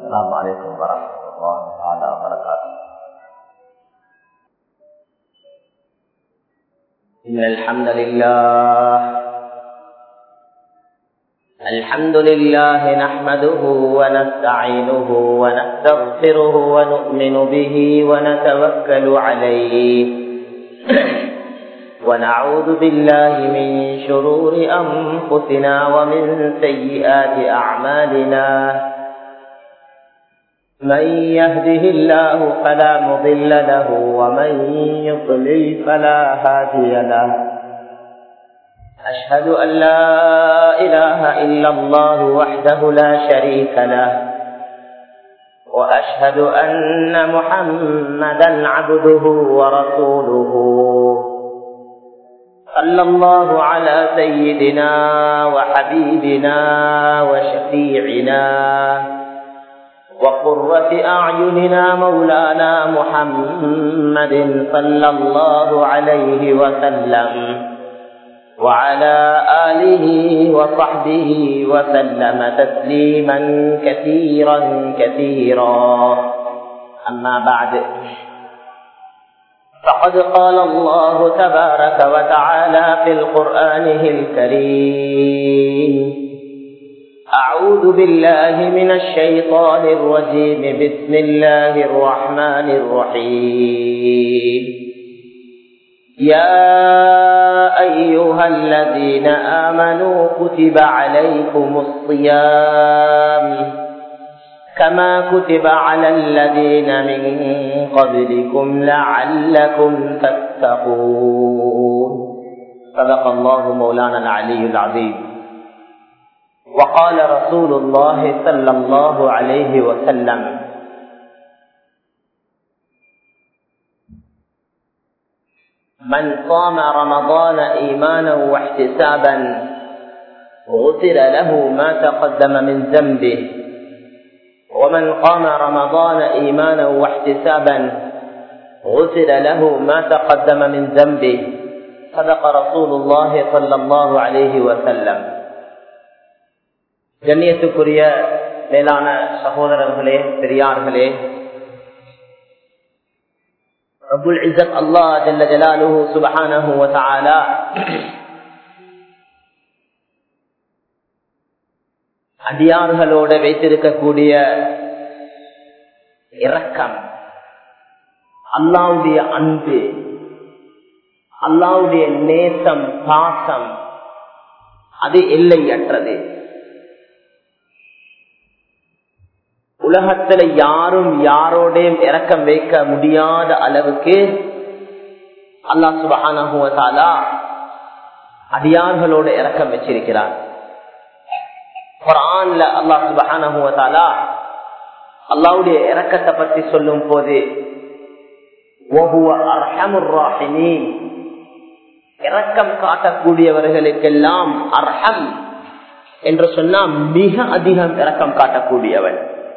السلام عليكم ورحمة الله تعالى وبركاته إن الحمد لله الحمد لله نحمده ونستعينه ونستغفره ونؤمن به ونتوكل عليه ونعوذ بالله من شرور أنفسنا ومن سيئات أعمالنا من يهده الله فلا مضل له ومن يضلل فلا هادي له أشهد أن لا إله إلا الله وحده لا شريك له وأشهد أن محمدا عبده ورسوله صلى الله على سيدنا وحبيبنا وشفيعنا وقرة أعيننا مولانا محمد صلى الله عليه وسلم وعلى آله وصحبه وسلم تسليما كثيرا كثيرا أما بعد فقد قال الله تبارك وتعالى في القرآنه الكريم أعوذ بالله من الشيطان الرجيم بسم الله الرحمن الرحيم يا أيها الذين آمنوا كتب عليكم الصيام كما كتب على الذين من قبلكم لعلكم تتقون صدق الله مولانا العلي العظيم وقال رسول الله صلى الله عليه وسلم من صام رمضان ايمانا واحتسابا غفر له ما تقدم من ذنبه ومن قام رمضان ايمانا واحتسابا غفر له ما تقدم من ذنبه صدق رسول الله صلى الله عليه وسلم கண்ணியத்துக்குரிய மேலான சகோதரர்களே பெரியார்களே ரபுல் இசத் அல்லா ஜல்ல ஜலாலுஹு சுபஹானஹு வ தஆலா அடியார்களோட வைத்திருக்கக்கூடிய இரக்கம் அல்லாவுடைய அன்பு அல்லாவுடைய நேசம் பாசம் அது எல்லையற்றது உலகத்துல யாரும் யாரோடையும் இறக்கம் வைக்க முடியாத அளவுக்கு அல்லா சுபஹானா அடியார்களோட இறக்கம் வச்சிருக்கிறார் குரான்ல அல்லா சுபஹானா அல்லாவுடைய இறக்கத்தை பற்றி சொல்லும் போது இறக்கம் காட்டக்கூடியவர்களுக்கெல்லாம் அர்ஹம் என்று சொன்னா மிக அதிகம் இறக்கம் காட்டக்கூடியவன்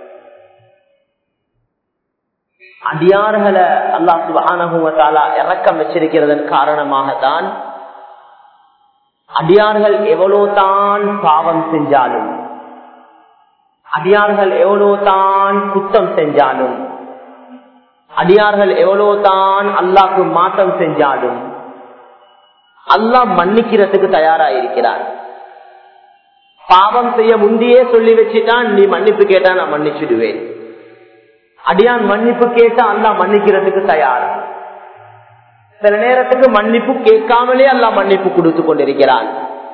அடியார்களை அல்லா சுபானுவத்தாலா இறக்கம் வச்சிருக்கிறதன் காரணமாகத்தான் அடியார்கள் எவ்வளவு தான் பாவம் செஞ்சாலும் அடியார்கள் எவ்வளவு தான் குத்தம் செஞ்சாலும் அடியார்கள் எவ்வளவு தான் அல்லாக்கு மாற்றம் செஞ்சாலும் அல்லாஹ் மன்னிக்கிறதுக்கு தயாரா இருக்கிறார் பாவம் செய்ய முந்தையே சொல்லி வச்சுட்டான் நீ மன்னிப்பு கேட்டா நான் மன்னிச்சுடுவேன் அடியான் மன்னிப்பு கேட்டா அல்லா மன்னிக்கிறதுக்கு தயார் சில நேரத்துக்கு மன்னிப்பு கேட்காமலே அல்லா மன்னிப்பு கொடுத்து கொண்டிருக்கிறான்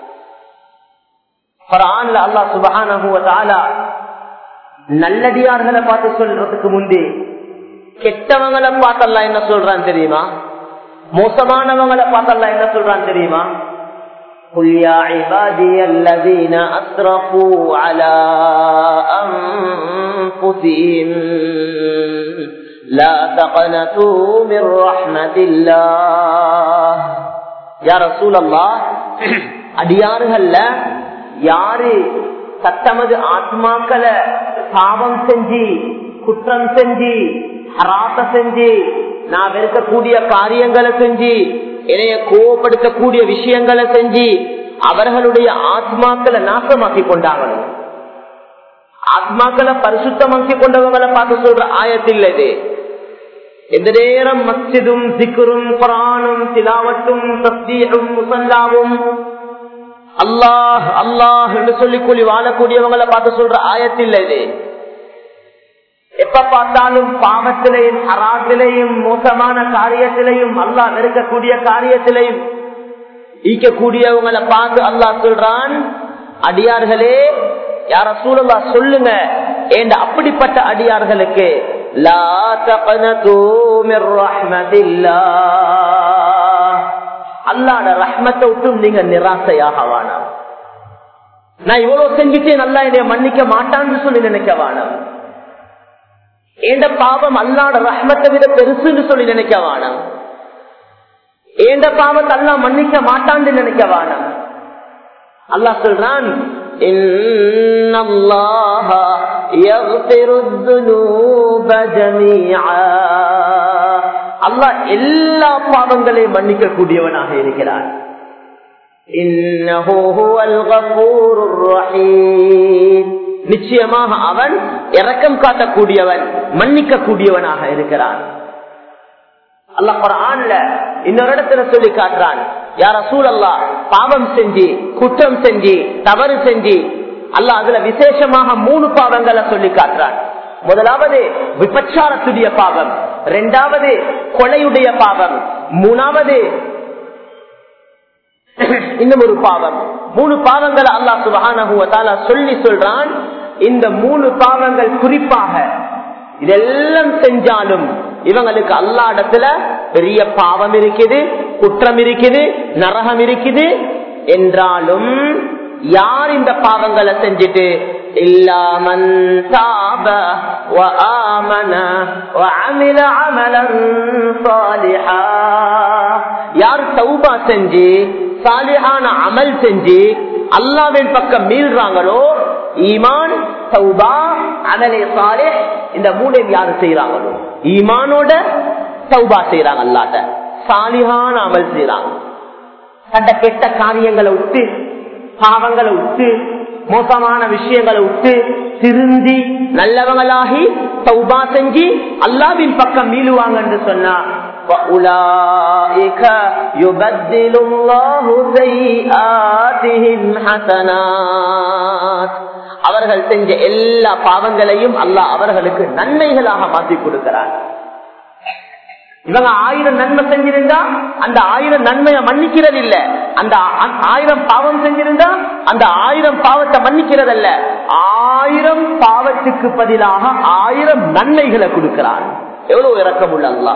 அல்லா சுபகான நல்லடியார்களை பார்த்து சொல்றதுக்கு முன்பே கெட்டவங்களை பார்த்தல்லா என்ன சொல்றான் தெரியுமா மோசமானவங்களை பார்த்தல்லா என்ன சொல்றான் தெரியுமா قل يا عبادي الذين أسرفوا على أنفسهم لا تقنطوا من رحمة الله يا رسول الله அடியாறுகள்ல யாரு சத்தமது ஆத்மாக்களை பாவம் செஞ்சு குற்றம் செஞ்சு ஹராச செஞ்சு நான் வெறுக்கக்கூடிய காரியங்களை செஞ்சு என்னைய கோவப்படுத்தக்கூடிய விஷயங்களை செஞ்சு அவர்களுடைய ஆத்மாக்களை நாசமாக்கி கொண்டாகணும் ஆத்மாக்களை பரிசுத்தமாக்கி கொண்டவங்களை பார்த்து சொல்ற ஆயத்தில் இது எந்த நேரம் மஸ்ஜிதும் சிக்கரும் குரானும் திலாவட்டும் தஸ்தீரும் முசல்லாவும் அல்லாஹ் அல்லாஹ் என்று சொல்லி கூலி வாழக்கூடியவங்களை பார்த்து சொல்ற ஆயத்தில் இது எப்ப பார்த்தாலும் பாவத்திலையும் அராத்திலையும் மோசமான காரியத்திலையும் அல்லாஹ் நெருக்கக்கூடிய காரியத்திலையும் ஈக்கக்கூடியவங்களை பார்த்து அல்லாஹ் சொல்றான் அடியார்களே யார சூழலா சொல்லுங்க ஏண்ட அப்படிப்பட்ட அடியார்களுக்கு லா தக்னதூ மிர் ரஹ்மத்தில்லாஹ் அல்லாஹ்ட ரஹ்மத்தை விட்டும் நீங்க நிராசையாக வேணாம் நான் இவ்வளவு செஞ்சுட்டேன் நல்லா என்னைய மன்னிக்க மாட்டான்னு சொல்லி நினைக்க வேணாம் ஏண்ட பாவம் அல்லாட ரஹ்மத்தை விட பெருசுன்னு சொல்லி நினைக்க வேணாம் ஏண்ட பாவத்தை அல்லா மன்னிக்க மாட்டான்னு நினைக்க வேணாம் அல்லாஹ் சொல்றான் إن الله يغفر الذنوب جميعا அல்லாஹ் எல்லா பாவங்களையும் மன்னிக்க கூடியவனாக இருக்கிறான் நிச்சயமாக அவன் இரக்கம் காட்டக்கூடியவன் மன்னிக்க கூடியவனாக இருக்கிறான் அல்ல குரான்ல இன்னொரு இடத்துல சொல்லி காட்டுறான் யார சூழல்லா பாவம் செஞ்சு குற்றம் செஞ்சு தவறு செஞ்சு அல்ல அதுல விசேஷமாக மூணு பாவங்களை சொல்லி காட்டுறான் முதலாவது விபச்சாரத்துடைய பாவம் இரண்டாவது கொலையுடைய பாவம் மூணாவது இன்னும் ஒரு பாவம் மூணு பாவங்களை அல்லா சுபகான சொல்லி சொல்றான் இந்த மூணு பாவங்கள் குறிப்பாக இதெல்லாம் செஞ்சாலும் இவங்களுக்கு அல்லா இடத்துல பெரிய பாவம் இருக்குது குற்றம் இருக்குது நரகம் இருக்குது என்றாலும் யார் இந்த பாவங்களை செஞ்சுட்டு இல்லாமன் தாப وآمن وعمل عملا صالحا யார் தௌபா செஞ்சு சாலிஹான அமல் செஞ்சு அல்லாவின் பக்கம் மீள்றாங்களோ ஈமான் சௌபா அமலே சாலே இந்த மூணையும் யாரு செய்யறாங்களோ ஈமானோட சௌபா செய்யறாங்க அல்லாட்ட சாலிஹான அமல் செய்யறாங்க கண்ட கெட்ட காரியங்களை விட்டு பாவங்களை விட்டு மோசமான விஷயங்களை விட்டு திருந்தி நல்லவங்களாகி சௌபா செஞ்சு அல்லாவின் பக்கம் மீளுவாங்க என்று சொன்னா وَأُولَئِكَ يُبَدِّلُ اللَّهُ سَيِّئَاتِهِمْ حَسَنَاتٍ அவர்கள் செஞ்ச எல்லா பாவங்களையும் அல்லாஹ் அவர்களுக்கு நன்மைகளாக மாற்றி கொடுக்கிறார் இவங்க ஆயிரம் நன்மை செஞ்சிருந்தா அந்த ஆயிரம் நன்மையை மன்னிக்கிறது இல்ல அந்த ஆயிரம் பாவம் செஞ்சிருந்தா அந்த ஆயிரம் பாவத்தை மன்னிக்கிறது அல்ல ஆயிரம் பாவத்துக்கு பதிலாக ஆயிரம் நன்மைகளை கொடுக்கிறான் எவ்வளவு இறக்கம் உள்ள அல்லா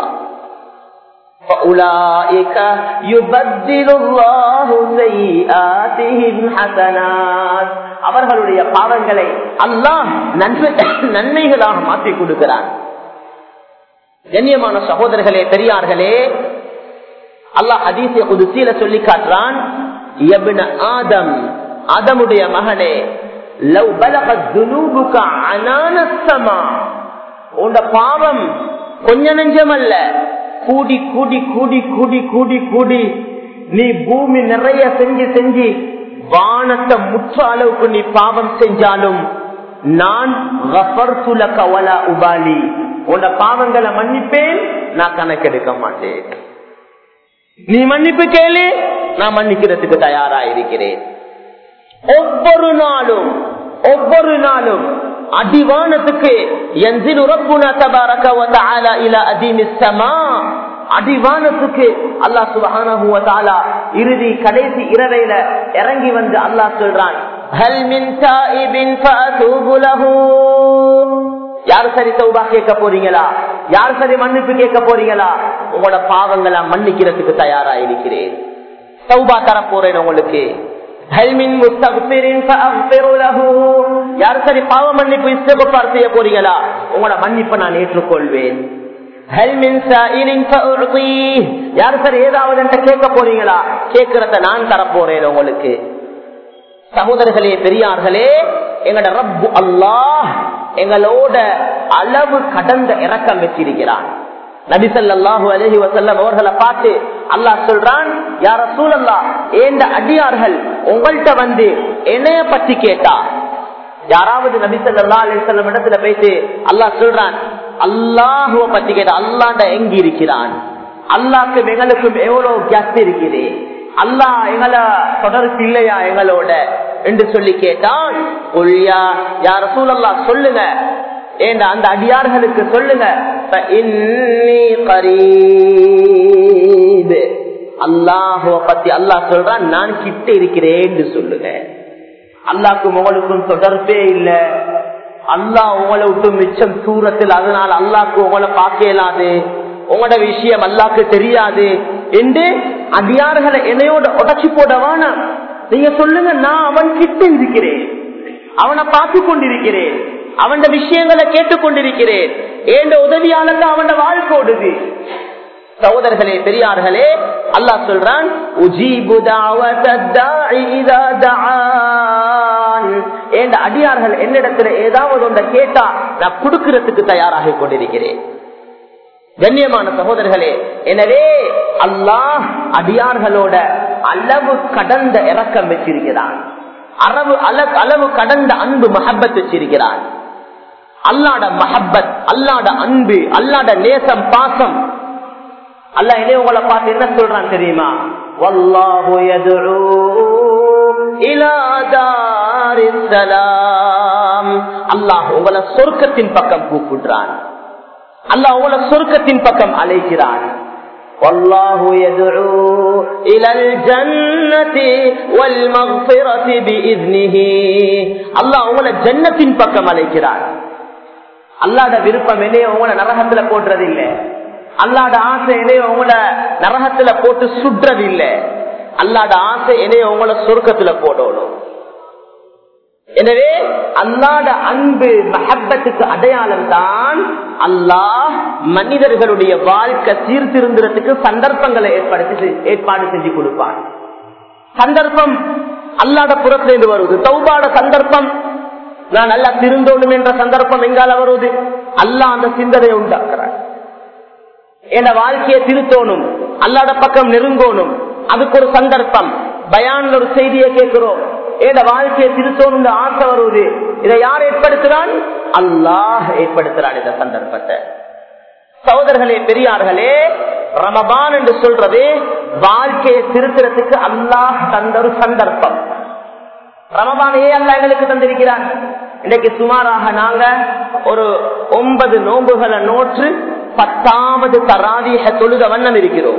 فأولئك يبدل الله سيئاتهم حسنات அவர்களுடைய பாவங்களை அல்லாஹ் நன்மைகளாக மாற்றி கொடுக்கிறான் கண்ணியமான சகோதரர்களே பெரியார்களே அல்லாஹ் ஹதீசிய குதிசீல சொல்லி காட்டுறான் ஆதம் ஆதமுடைய மகனே லவ் பலகத் துனூபுக அனானஸ்தமா உண்ட பாவம் கொஞ்ச நெஞ்சம் அல்ல கூடி கூடி கூடி கூடி கூடி கூடி நீ பூமி நிறைய செஞ்சு செஞ்சு வானத்தை முற்ற அளவுக்கு நீ பாவம் செஞ்சாலும் நான் உபாலி உன்ன பாவங்களை மன்னிப்பேன் நான் கணக்கெடுக்க மாட்டேன் நீ மன்னிப்பு கேளு நான் மன்னிக்கிறதுக்கு தயாரா இருக்கிறேன் ஒவ்வொரு நாளும் ஒவ்வொரு நாளும் அடிவானத்துக்கு அடிவானத்துக்கு அல்லா சுபஹான இறுதி கடைசி இரவையில இறங்கி வந்து அல்லாஹ் சொல்றான் யாரு சரி சௌபா கேட்க போறீங்களா யாரு சரி மன்னிப்பு கேட்க போறீங்களா உங்களோட பாவங்களை மன்னிக்கிறதுக்கு தயாரா இருக்கிறேன் சௌபா தர போறேன் உங்களுக்கு யாரு சரி பாவ மன்னிப்பு இஸ்தகுப்பார் செய்ய போறீங்களா உங்களோட மன்னிப்பை நான் ஏற்றுக்கொள்வேன் யாரு சார் ஏதாவது கேட்க போறீங்களா கேட்கறத நான் தரப்போறேன் உங்களுக்கு சகோதரர்களே பெரியார்களே எங்கட ரப்பு அல்லாஹ் எங்களோட அளவு கடந்த இறக்கம் வச்சிருக்கிறான் நபிசல்லாஹு அலஹி வசல்லம் அவர்களை பார்த்து அல்லாஹ் சொல்றான் யார சூழல்லா ஏண்ட அடியார்கள் உங்கள்கிட்ட வந்து என்னைய பற்றி கேட்டா யாராவது நபி சொல்லா அலிசல்லம் இடத்துல போயிட்டு அல்லாஹ் சொல்றான் அல்லாஹுவ பத்தி கேட்ட அல்லாண்ட எங்க இருக்கிறான் அல்லாக்கு எங்களுக்கும் எவ்வளவு கேஸ் இருக்குது அல்லாஹ் எங்களை தொடர்பு இல்லையா எங்களோட என்று சொல்லி கேட்டான் ஒழியா யார சூழல்லா சொல்லுங்க ஏண்டா அந்த அடியார்களுக்கு சொல்லுங்க அல்லாஹுவ பத்தி அல்லாஹ் சொல்றான் நான் கிட்ட இருக்கிறேன் சொல்லுங்க அல்லாக்கும் உங்களுக்கும் தொடர்பே இல்ல அல்லாஹ் உங்களை விட்டு மிச்சம் தூரத்தில் அதனால் அல்லாக்கு உங்களை பார்க்க இயலாது உங்களோட விஷயம் அல்லாக்கு தெரியாது என்று அடியார்களை என்னையோட உடச்சி போடவானா நீங்க சொல்லுங்க நான் அவன் கிட்ட இருக்கிறேன் அவனை பார்த்து கொண்டிருக்கிறேன் அவன் விஷயங்களை கேட்டுக்கொண்டிருக்கிறேன் ஏண்ட உதவியாளர் அவன் வாழ்க்கை ஓடுது சகோதரர்களே பெரியார்களே அல்லாஹ் சொல்றான் என்ற அடியார்கள் என்னிடத்துல ஏதாவது ஒன்றை கேட்டா நான் கொடுக்கிறதுக்கு தயாராக கொண்டிருக்கிறேன் கண்ணியமான சகோதரர்களே எனவே அல்லாஹ் அடியார்களோட அளவு கடந்த இறக்கம் வச்சிருக்கிறான் அளவு அளவு கடந்த அன்பு மஹப்பத் வச்சிருக்கிறான் அல்லாட மஹப்பத் அல்லாட அன்பு அல்லாட நேசம் பாசம் அல்ல இனி உங்களை பார்த்து என்ன சொல்றான் தெரியுமா வல்லாஹு யதுஉ இலா தாரிஸ் ஸலாம் அல்லாஹ் உங்களை சொர்க்கத்தின் பக்கம் கூப்பிடுறான் அல்லாஹ் உங்களை சொர்க்கத்தின் பக்கம் அழைக்கிறான் والله يدعو إلى الجنة والمغفرة بإذنه الله உங்களை ஜன்னத்தின் பக்கம் அழைக்கிறார் அல்லாட விருப்பம் என்னைய உங்களை நரகத்துல போடுறது இல்லை அல்லாட ஆசை என்னைய உங்களை நரகத்துல போட்டு சுடுறது இல்ல அல்லாட ஆசை என்னைய உங்களை சொர்க்கத்துல போடணும் எனவே அல்லாட அன்பு மஹப்பத்துக்கு அடையாளம் தான் அல்லாஹ் மனிதர்களுடைய வாழ்க்கை சீர்திருந்துறதுக்கு சந்தர்ப்பங்களை ஏற்படுத்தி ஏற்பாடு செஞ்சு கொடுப்பான் சந்தர்ப்பம் அல்லாட புறத்திலிருந்து வருவது தௌபாட சந்தர்ப்பம் நான் நல்லா திருந்தோணும் என்ற சந்தர்ப்பம் எங்கால வருவது அல்லா அந்த சிந்தனையை உண்டாக்குறான் என் வாழ்க்கையை திருத்தோணும் அல்லாட பக்கம் நெருங்கோணும் அதுக்கு ஒரு சந்தர்ப்பம் பயான்ல ஒரு செய்தியை கேட்கிறோம் என் வாழ்க்கையை திருத்தோணும் ஆசை வருவது இதை யார் ஏற்படுத்துறான் அல்லாஹ் ஏற்படுத்துறான் இந்த சந்தர்ப்பத்தை சகோதரர்களே பெரியார்களே ரமபான் என்று சொல்றது வாழ்க்கையை திருத்துறதுக்கு அல்லாஹ் தந்த ஒரு சந்தர்ப்பம் ரமபானையே அல்ல எங்களுக்கு தந்திருக்கிறான் இன்னைக்கு சுமாராக நாங்க ஒரு ஒன்பது நோன்புகளை நோற்று பத்தாவது தராவிய தொழுத வண்ணம் இருக்கிறோம்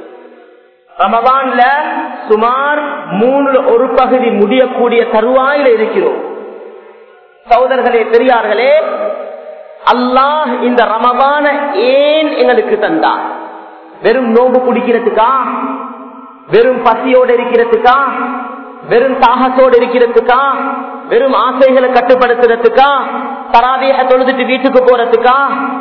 ரமபான்ல சுமார் மூணுல ஒரு பகுதி முடியக்கூடிய தருவாயில இருக்கிறோம் சகோதரர்களே பெரியார்களே அல்லாஹ் இந்த ரமபான ஏன் எங்களுக்கு தந்தான் வெறும் நோம்பு குடிக்கிறதுக்கா வெறும் பசியோடு இருக்கிறதுக்கா வெறும் தாகத்தோடு இருக்கிறதுக்கா வெறும் ஆசைகளை கட்டுப்படுத்துறதுக்கா தராவிய தொழுதுட்டு வீட்டுக்கு போறதுக்கா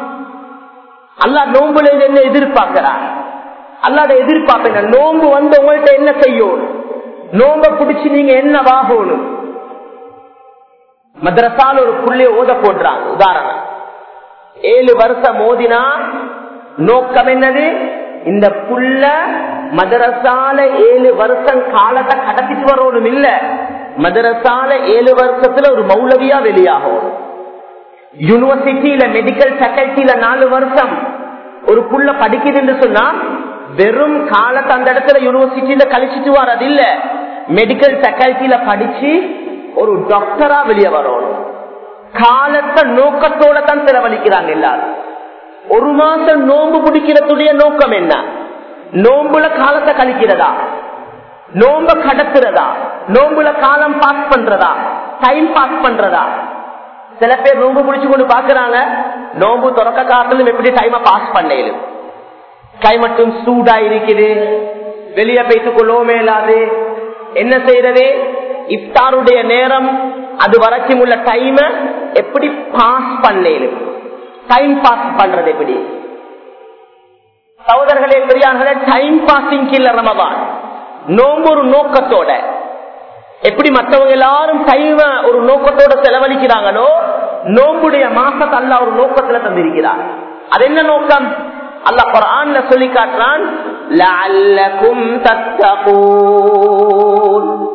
அல்லா நோம்புல என்ன எதிர்பார்க்கிறார் அல்லாத எதிர்பார்ப்பேன் நோம்பு வந்து உங்கள்கிட்ட என்ன செய்யும் நோம்ப பிடிச்சு நீங்க என்ன வாகணும் மദ്രസാல ஒரு புள்ளைய ஓத போடுறாங்க உதாரணம் ஏழு வருஷம் ஓதினா நோக்கம் என்னது இந்த புள்ள மதரசால ஏழு வருஷம் காலத்தை கடத்திட்டு வரணும் இல்ல மதரசால ஏழு வருஷத்துல ஒரு மௌலவியா வெளியாகும் யூனிவர்சிட்டியில மெடிக்கல் ஃபேக்கல்டியில நாலு வருஷம் ஒரு புள்ள படிக்குதுன்னு சொன்னா வெறும் காலத்தை அந்த இடத்துல யூனிவர்சிட்டியில கழிச்சிட்டு வர்றது இல்ல மெடிக்கல் ஃபேக்கல்டியில படிச்சு ஒரு டாக்டரா வெளியே வரணும் காலத்தை நோக்கத்தோட தான் செலவழிக்கிறாங்க எல்லாரும் ஒரு மாசம் நோன்பு பிடிக்கிறதுடைய நோக்கம் என்ன நோம்புல காலத்தை கழிக்கிறதா நோம்ப கடத்துறதா நோம்புல காலம் பாஸ் பண்றதா டைம் பாஸ் பண்றதா சில பேர் நோம்பு பிடிச்சு கொண்டு பாக்குறாங்க நோம்பு தொடக்க காலத்திலும் எப்படி டைம பாஸ் பண்ணலும் கை மட்டும் சூடா இருக்குது வெளியே போய்த்து கொள்ளவும் மேலாது என்ன செய்யறது இஃப்தாருடைய நேரம் அது வரைக்கும் உள்ள டைம எப்படி பாஸ் பண்ணலும் டைம் பாஸ் பண்றது எப்படி சகோதரர்களே பெரியார்களே டைம் பாசிங் இல்ல ரமபான் நோம்பு ஒரு நோக்கத்தோட எப்படி மற்றவங்க எல்லாரும் டைம ஒரு நோக்கத்தோட செலவழிக்கிறாங்களோ நோம்புடைய மாசத்தை அல்ல ஒரு நோக்கத்துல தந்திருக்கிறார் அது என்ன நோக்கம் அல்ல குரான்ல சொல்லி காட்டுறான்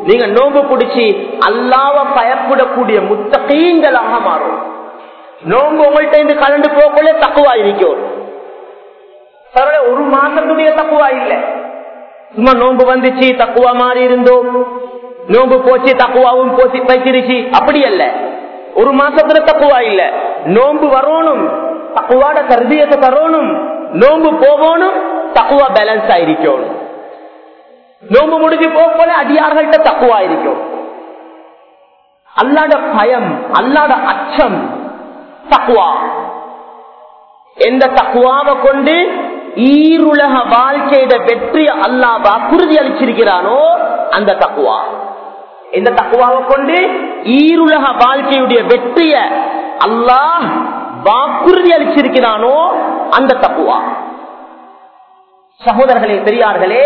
நீங்க நோம்பு பிடிச்சி அல்லாவ பயப்படக்கூடிய முத்தகீங்களாக மாறும் நோம்பு உங்கள்கிட்ட இருந்து கலந்து போகக்குள்ள தக்குவா இருக்கும் சரள ஒரு மாசத்துடைய தக்குவா இல்ல சும்மா நோம்பு வந்துச்சு தக்குவா மாறி இருந்தோம் நோம்பு போச்சு தக்குவாவும் போச்சு பைச்சிருச்சு அப்படி அல்ல ஒரு மாசத்துல தக்குவா இல்ல நோம்பு வரணும் தக்குவாட கருதியத்தை தரணும் நோம்பு போகணும் தக்குவா பேலன்ஸ் ஆயிருக்கணும் நோம்பு முடிஞ்சு போல அடியார்கள்ட்ட தக்குவா இருக்கும் அல்லாட பயம் அல்லாட அச்சம் தக்குவா எந்த தக்குவாவை கொண்டு ஈருலக வாழ்க்கையிட வெற்றி அல்லாஹ் வாக்குறுதி அளிச்சிருக்கிறானோ அந்த தக்குவா எந்த தக்குவாவை கொண்டு ஈருலக வாழ்க்கையுடைய வெற்றிய அல்லாஹ் வாக்குறுதி அளிச்சிருக்கிறானோ அந்த தக்குவா சகோதரர்களே பெரியார்களே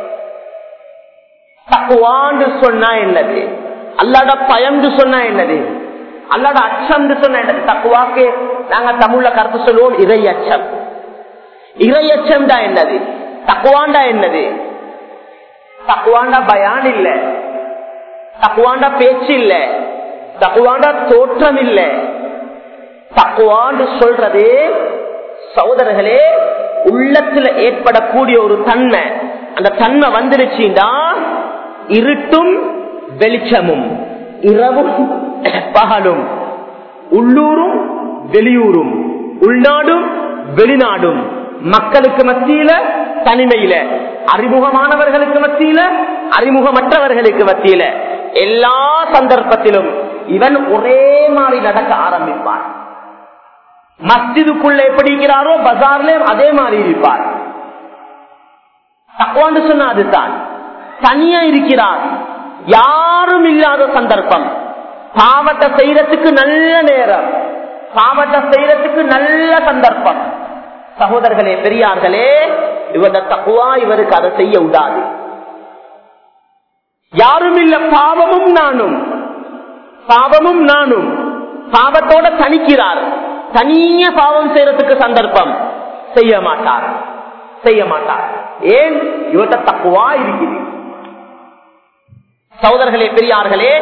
தக்குவான்னு சொன்னா என்னது அல்லாட பயம்னு சொன்னா என்னது அல்லாட அச்சம் சொன்ன என்னது தக்குவாக்கு நாங்க தமிழ்ல கருத்து சொல்லுவோம் இறை அச்சம் இறை அச்சம் தான் என்னது தக்குவாண்டா என்னது தக்குவாண்டா பயான் இல்ல தக்குவாண்டா பேச்சு இல்ல தக்குவாண்டா தோற்றம் இல்ல தக்குவான்னு சொல்றது சகோதரர்களே உள்ளத்துல ஏற்படக்கூடிய ஒரு தன்மை அந்த தன்மை வந்துருச்சுண்டா இருட்டும் வெளிச்சமும் இரவும் பகலும் உள்ளூரும் வெளியூரும் உள்நாடும் வெளிநாடும் மக்களுக்கு மத்தியில தனிமையில அறிமுகமானவர்களுக்கு மத்தியில அறிமுகமற்றவர்களுக்கு மத்தியில எல்லா சந்தர்ப்பத்திலும் இவன் ஒரே மாதிரி நடக்க ஆரம்பிப்பான் மஸ்ஜிதுக்குள்ள எப்படி இருக்கிறாரோ பஜார்லயும் அதே மாதிரி இருப்பார் தக்குவான்னு சொன்ன அதுதான் தனியா இருக்கிறார் யாரும் இல்லாத சந்தர்ப்பம் பாவத்தை செய்யறதுக்கு நல்ல நேரம் பாவத்தை செய்யறதுக்கு நல்ல சந்தர்ப்பம் சகோதரர்களே பெரியார்களே இவர தக்குவா இவருக்கு அதை செய்ய விடாது யாரும் இல்ல பாவமும் நானும் பாவமும் நானும் பாவத்தோட தனிக்கிறார் தனிய பாவம் செய்யறதுக்கு சந்தர்ப்பம் செய்ய மாட்டார் செய்ய மாட்டார் ஏன் இவர்கிட்ட தக்குவா இருக்குது சகோதரர்களே பெரியார்களே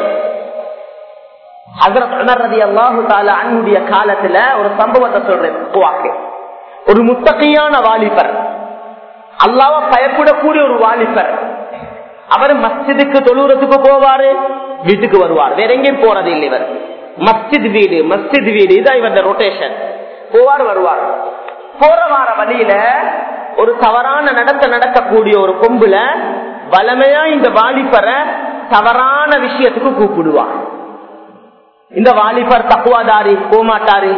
அன்னுடைய காலத்துல ஒரு சம்பவத்தை சொல்றேன் தக்குவாக்கு ஒரு முத்தகையான வாலிபர் அல்லாவ பயப்படக்கூடிய ஒரு வாலிபர் அவர் மஸ்ஜிதுக்கு தொழுறதுக்கு போவாரு வீட்டுக்கு வருவார் வேற எங்கேயும் போறது இல்லை இவர் மஸ்ஜித் வீடு மஸ்ஜித் வீடு இதான் இவர ரொட்டேஷன் போவார் வருவார் போற வார வழியில ஒரு தவறான நடத்த நடக்கக்கூடிய ஒரு கொம்புல வளமையா இந்த வாலிபரை தவறான விஷயத்துக்கு கூப்பிடுவார் இந்த வாலிபர் தப்புவாதாரி போமாட்டாரு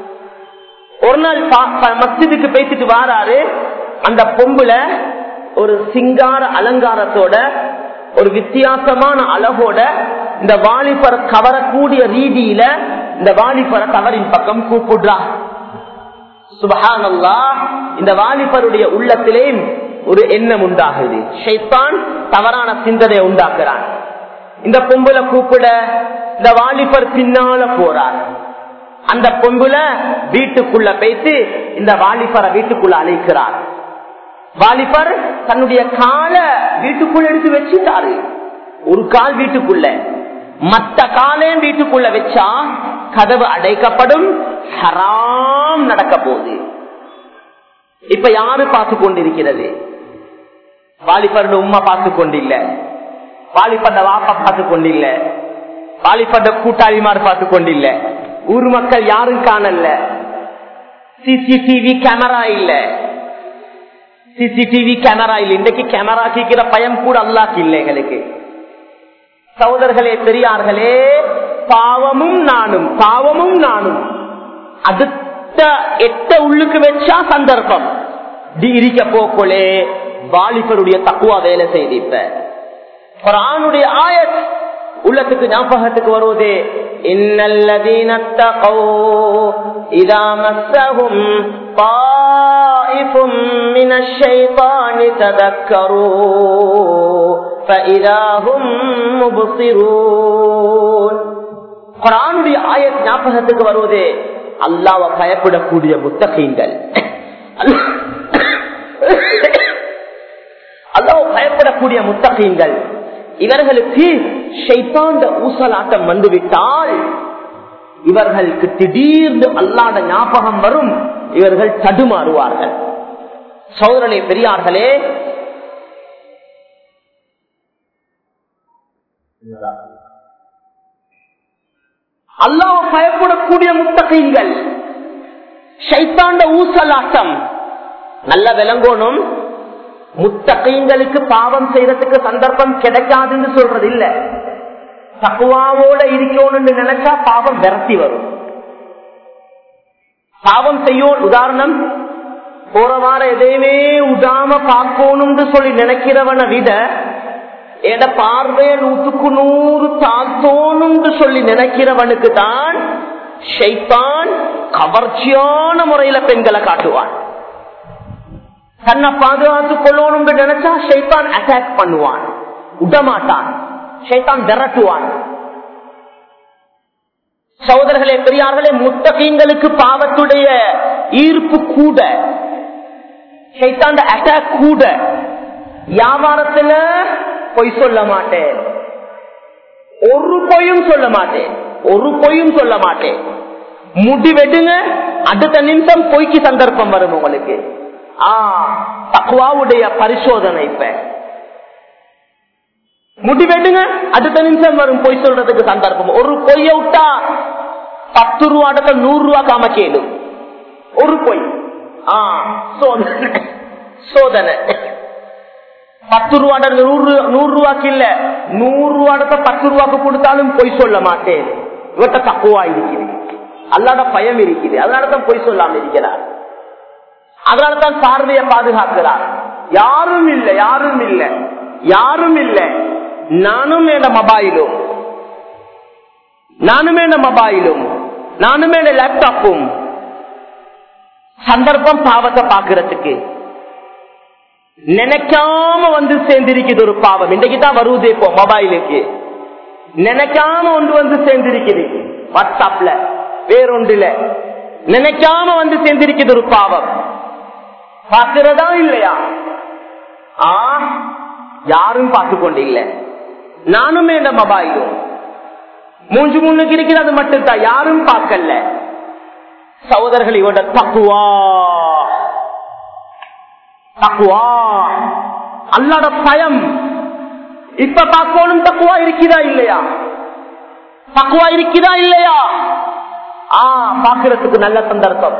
ஒரு நாள் மஸ்ஜிதுக்கு பேசிட்டு வாராரு அந்த பொம்புல ஒரு சிங்கார அலங்காரத்தோட ஒரு வித்தியாசமான அழகோட இந்த வாலிபர் கவரக்கூடிய ரீதியில இந்த வாலிபரை தவறின் பக்கம் கூப்பிடுறா சுபஹானல்லா இந்த வாலிபருடைய உள்ளத்திலே ஒரு எண்ணம் உண்டாகுது ஷைத்தான் தவறான சிந்தனை உண்டாக்குறான் இந்த பொம்புல கூப்பிட இந்த வாலிபர் பின்னால போறார் அந்த பொம்புல வீட்டுக்குள்ள பேசி இந்த வாலிபரை வீட்டுக்குள்ள அழைக்கிறார் வாலிபர் தன்னுடைய கால வீட்டுக்குள்ள எடுத்து வச்சுட்டாரு ஒரு கால் வீட்டுக்குள்ள மத்த காலையும் வீட்டுக்குள்ள வச்சா கதவு அடைக்கப்படும் ஹராம் நடக்க போகுது இப்ப யாரு பார்த்து கொண்டிருக்கிறது வாலிபருட உமா பார்த்து கொண்டில்ல வாலிபண்ட வாப்பா பார்த்து கொண்டில்ல வாலிபண்ட கூட்டாளிமார் பார்த்து கொண்டில்ல ஊர் மக்கள் யாரும் காணல சிசிடிவி கேமரா இல்ல சிசிடிவி கேமரா இல்ல இன்றைக்கு கேமரா கேட்கிற பயம் கூட அல்லாக்கு இல்லை எங்களுக்கு சகோதரர்களே பெரியார்களே பாவமும் நானும் பாவமும் நானும் அடுத்த எட்ட உள்ளுக்கு வச்சா சந்தர்ப்பம் இருக்க போக்கொலே வாலிபருடைய தக்குவா வேலை செய்திப்ப குரானுடைய ஆயத் உள்ளத்துக்கு ஞாபகத்துக்கு வருவது இன்னல்லதீன இதா மஸ்ஸஹும் طائف من الشيطان تذكروا فإذا هم مبصرون குரானுடைய ஆயத் ஞாபகத்துக்கு வருவது அல்லாவை பயப்படக்கூடிய முத்தகீங்கள் அல்லாஹ் பயப்படக்கூடிய முத்தகீங்கள் இவர்களுக்கு ஷைத்தாண்ட ஊசலாட்டம் வந்துவிட்டால் இவர்களுக்கு திடீர்னு அல்லாத ஞாபகம் வரும் இவர்கள் தடுமாறுவார்கள் சோதரனே பெரியார்களே அல்லாஹ் பயப்படக்கூடிய முத்தகைங்கள் ஷைத்தாண்ட ஊசலாட்டம் நல்ல விளங்கோனும் முத்தகைங்களுக்கு பாவம் செய்யறதுக்கு சந்தர்ப்பம் கிடைக்காதுன்னு சொல்றது இல்ல தக்குவாவோட இருக்கணும்னு நினைச்சா பாவம் விரட்டி வரும் பாவம் செய்யும் உதாரணம் போற வார எதையுமே உடாம பார்க்கணும்னு சொல்லி நினைக்கிறவனை விட எட பார்வைய நூற்றுக்கு நூறு தாழ்த்தோணும்னு சொல்லி நினைக்கிறவனுக்கு தான் ஷைத்தான் கவர்ச்சியான முறையில பெண்களை காட்டுவான் தன்னை பாதுகாத்துக் கொள்ளணும் நினைச்சா ஷைத்தான் அட்டாக் பண்ணுவான் விடமாட்டான் ஷைத்தான் விரட்டுவான் சகோதரர்களே பெரியார்களே முத்தகீங்களுக்கு பாவத்துடைய ஈர்ப்பு கூட ஷைத்தாண்ட அட்டாக் கூட வியாபாரத்துல பொய் சொல்ல மாட்டேன் ஒரு பொய்யும் சொல்ல மாட்டேன் ஒரு பொய்யும் சொல்ல மாட்டேன் முடிவெடுங்க அடுத்த நிமிஷம் பொய்க்கு சந்தர்ப்பம் வரும் உங்களுக்கு ஆ தக்குவாவுடைய பரிசோதனை இப்ப முடிவெடுங்க அடுத்த நிமிஷம் வரும் பொய் சொல்றதுக்கு சந்தர்ப்பம் ஒரு பொய்ய விட்டா பத்து ரூபா இடத்துல நூறு ரூபா காம கேடும் ஒரு பொய் ஆ சோதனை சோதனை பத்து ரூபா நூறு நூறு ரூபாய்க்கு இல்ல நூறு ரூபா பத்து ரூபாய்க்கு கொடுத்தாலும் பொய் சொல்ல மாட்டேன் இவட்ட தக்குவா இருக்குது அல்லாத பயம் இருக்குது அதனாலதான் பொய் சொல்லாம இருக்கிறார் அதனாலதான் பார்வையை பாதுகாக்கிறார் யாரும் இல்ல யாரும் இல்ல யாரும் இல்ல நானும் என் மொபைலும் நானுமே என் மொபைலும் நானுமே என் லேப்டாப்பும் சந்தர்ப்பம் பாவத்தை பாக்குறதுக்கு நினைக்காம வந்து சேர்ந்திருக்குது ஒரு பாவம் இன்றைக்கு தான் வருவது இப்போ மொபைலுக்கு நினைக்காம ஒன்று வந்து சேர்ந்திருக்குது வாட்ஸ்அப்ல வேறொன்றுல நினைக்காம வந்து சேர்ந்திருக்குது ஒரு பாவம் பார்க்கிறதா இல்லையா ஆ யாரும் பார்த்து கொண்டு இல்லை நானுமே இந்த மொபைலும் மூன்று முன்னுக்கு இருக்கிறது மட்டும்தான் யாரும் பார்க்கல சகோதரர்கள் இவட தக்குவா தக்குவா அல்லாட பயம் இப்ப பார்க்கணும் தக்குவா இருக்குதா இல்லையா தக்குவா இருக்குதா இல்லையா ஆ பாக்குறதுக்கு நல்ல சந்தர்ப்பம்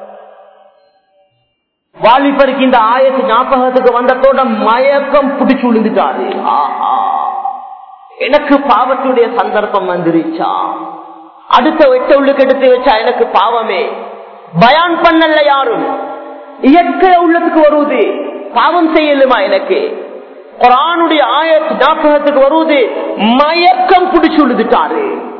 வாலிபருக்கு இந்த ஆயத்து ஞாபகத்துக்கு வந்ததோட மயக்கம் பிடிச்சு விழுந்துட்டாரு ஆஹா எனக்கு பாவத்துடைய சந்தர்ப்பம் வந்துருச்சா அடுத்த வெட்ட உள்ளுக்கு எடுத்து வச்சா எனக்கு பாவமே பயான் பண்ணல யாரும் இயற்கை உள்ளத்துக்கு வருவது பாவம் செய்யலுமா எனக்கு குரானுடைய ஆயத்து ஞாபகத்துக்கு வருவது மயக்கம் பிடிச்சு விழுந்துட்டாரு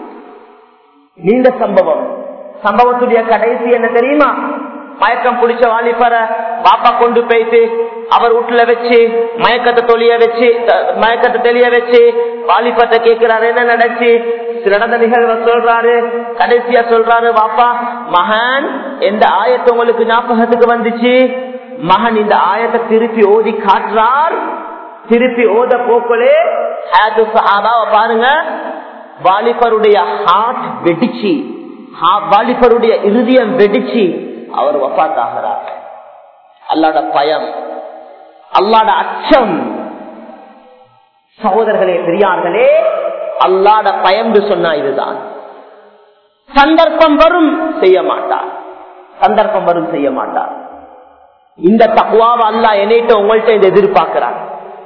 நீண்ட சம்பவம் சம்பவத்துடைய கடைசி என்ன தெரியுமா மயக்கம் பிடிச்ச வாலிபர பாப்பா கொண்டு போயிட்டு அவர் வீட்டுல வச்சு மயக்கத்தை தொழிய வச்சு மயக்கத்தை தெளிய வச்சு வாலிபத்தை கேட்கிறாரு என்ன நடச்சு நடந்த நிகழ்வை சொல்றாரு கடைசியா சொல்றாரு பாப்பா மகன் எந்த ஆயத்தை உங்களுக்கு ஞாபகத்துக்கு வந்துச்சு மகன் இந்த ஆயத்தை திருப்பி ஓதி காட்டுறார் திருப்பி ஓத போக்களே பாருங்க வாலிபருடைய ஹார்ட் வெடிச்சு வாலிபருடைய இருதயம் வெடிச்சு அவர் வப்பாத்தாகிறார் அல்லாட பயம் அல்லாட அச்சம் சகோதரர்களே பெரியார்களே அல்லாட பயம் சொன்னா இதுதான் சந்தர்ப்பம் வரும் செய்ய மாட்டார் சந்தர்ப்பம் வரும் செய்ய மாட்டார் இந்த தக்குவாவை அல்லா என்னைட்ட உங்கள்கிட்ட இந்த எதிர்பார்க்கிறார்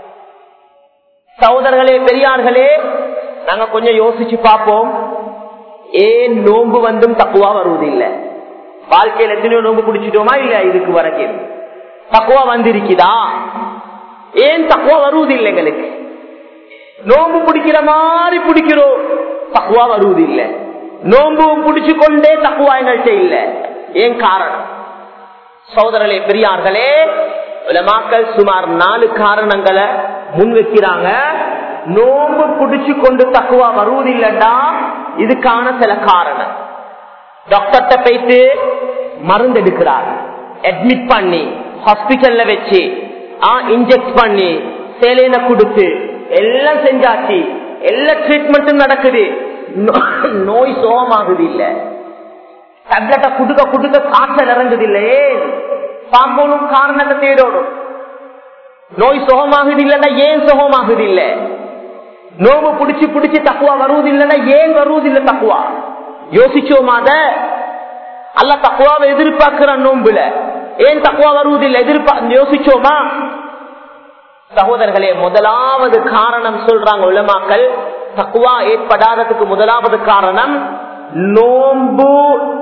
சகோதரர்களே பெரியார்களே நாங்க கொஞ்சம் யோசிச்சு பார்ப்போம் ஏன் நோன்பு வந்தும் தக்குவா வருவதில்லை வாழ்க்கையில் எத்தனையோ நோம்பு குடிச்சிட்டோமா இல்ல இதுக்கு வரைக்கும் தக்குவா வந்திருக்குதா ஏன் தக்குவா வருவதில்லை எங்களுக்கு நோம்பு பிடிக்கிற மாதிரி பிடிக்கிறோம் தக்குவா வருவதில்லை நோம்பு பிடிச்சு கொண்டே தக்குவா எங்கள்கிட்ட இல்ல ஏன் காரணம் சோதரர்களே பெரியார்களே மக்கள் சுமார் நாலு காரணங்களை முன் வைக்கிறாங்க நோம்பு பிடிச்சு கொண்டு தக்குவா வருவதில்லைண்டா இதுக்கான சில காரணம் டாக்டர்கிட்ட போயிட்டு மருந்து எடுக்கிறார் அட்மிட் பண்ணி ஹாஸ்பிட்டல்ல வச்சு இன்ஜெக்ட் பண்ணி சேலையில கொடுத்து எல்லாம் செஞ்சாச்சு எல்லா ட்ரீட்மெண்ட்டும் நடக்குது நோ- நோய் சோகமாகுது இல்ல டப்லெட்டை குடுக்க குடுக்க காய்ச்சல் இறங்குது இல்லையே பாம்போனும் காரணத்தை தேடோடும் நோய் சுகமாகுது இல்லைன்னா ஏன் சுகமாகுது இல்ல நோவு புடிச்சு புடிச்சு தக்குவா வருவது இல்லைன்னா ஏன் வருவது இல்ல தக்குவா யோசிச்சோமா அத அல்ல தக்குவாவை எதிர்பார்க்கிற நோம்புல ஏன் தக்குவா வருவது இல்லை எதிர்பார்க்க யோசிச்சோமா சகோதரர்களே முதலாவது காரணம் சொல்றாங்க உலமாக்கள் தக்குவா ஏற்படாததுக்கு முதலாவது காரணம் நோம்பு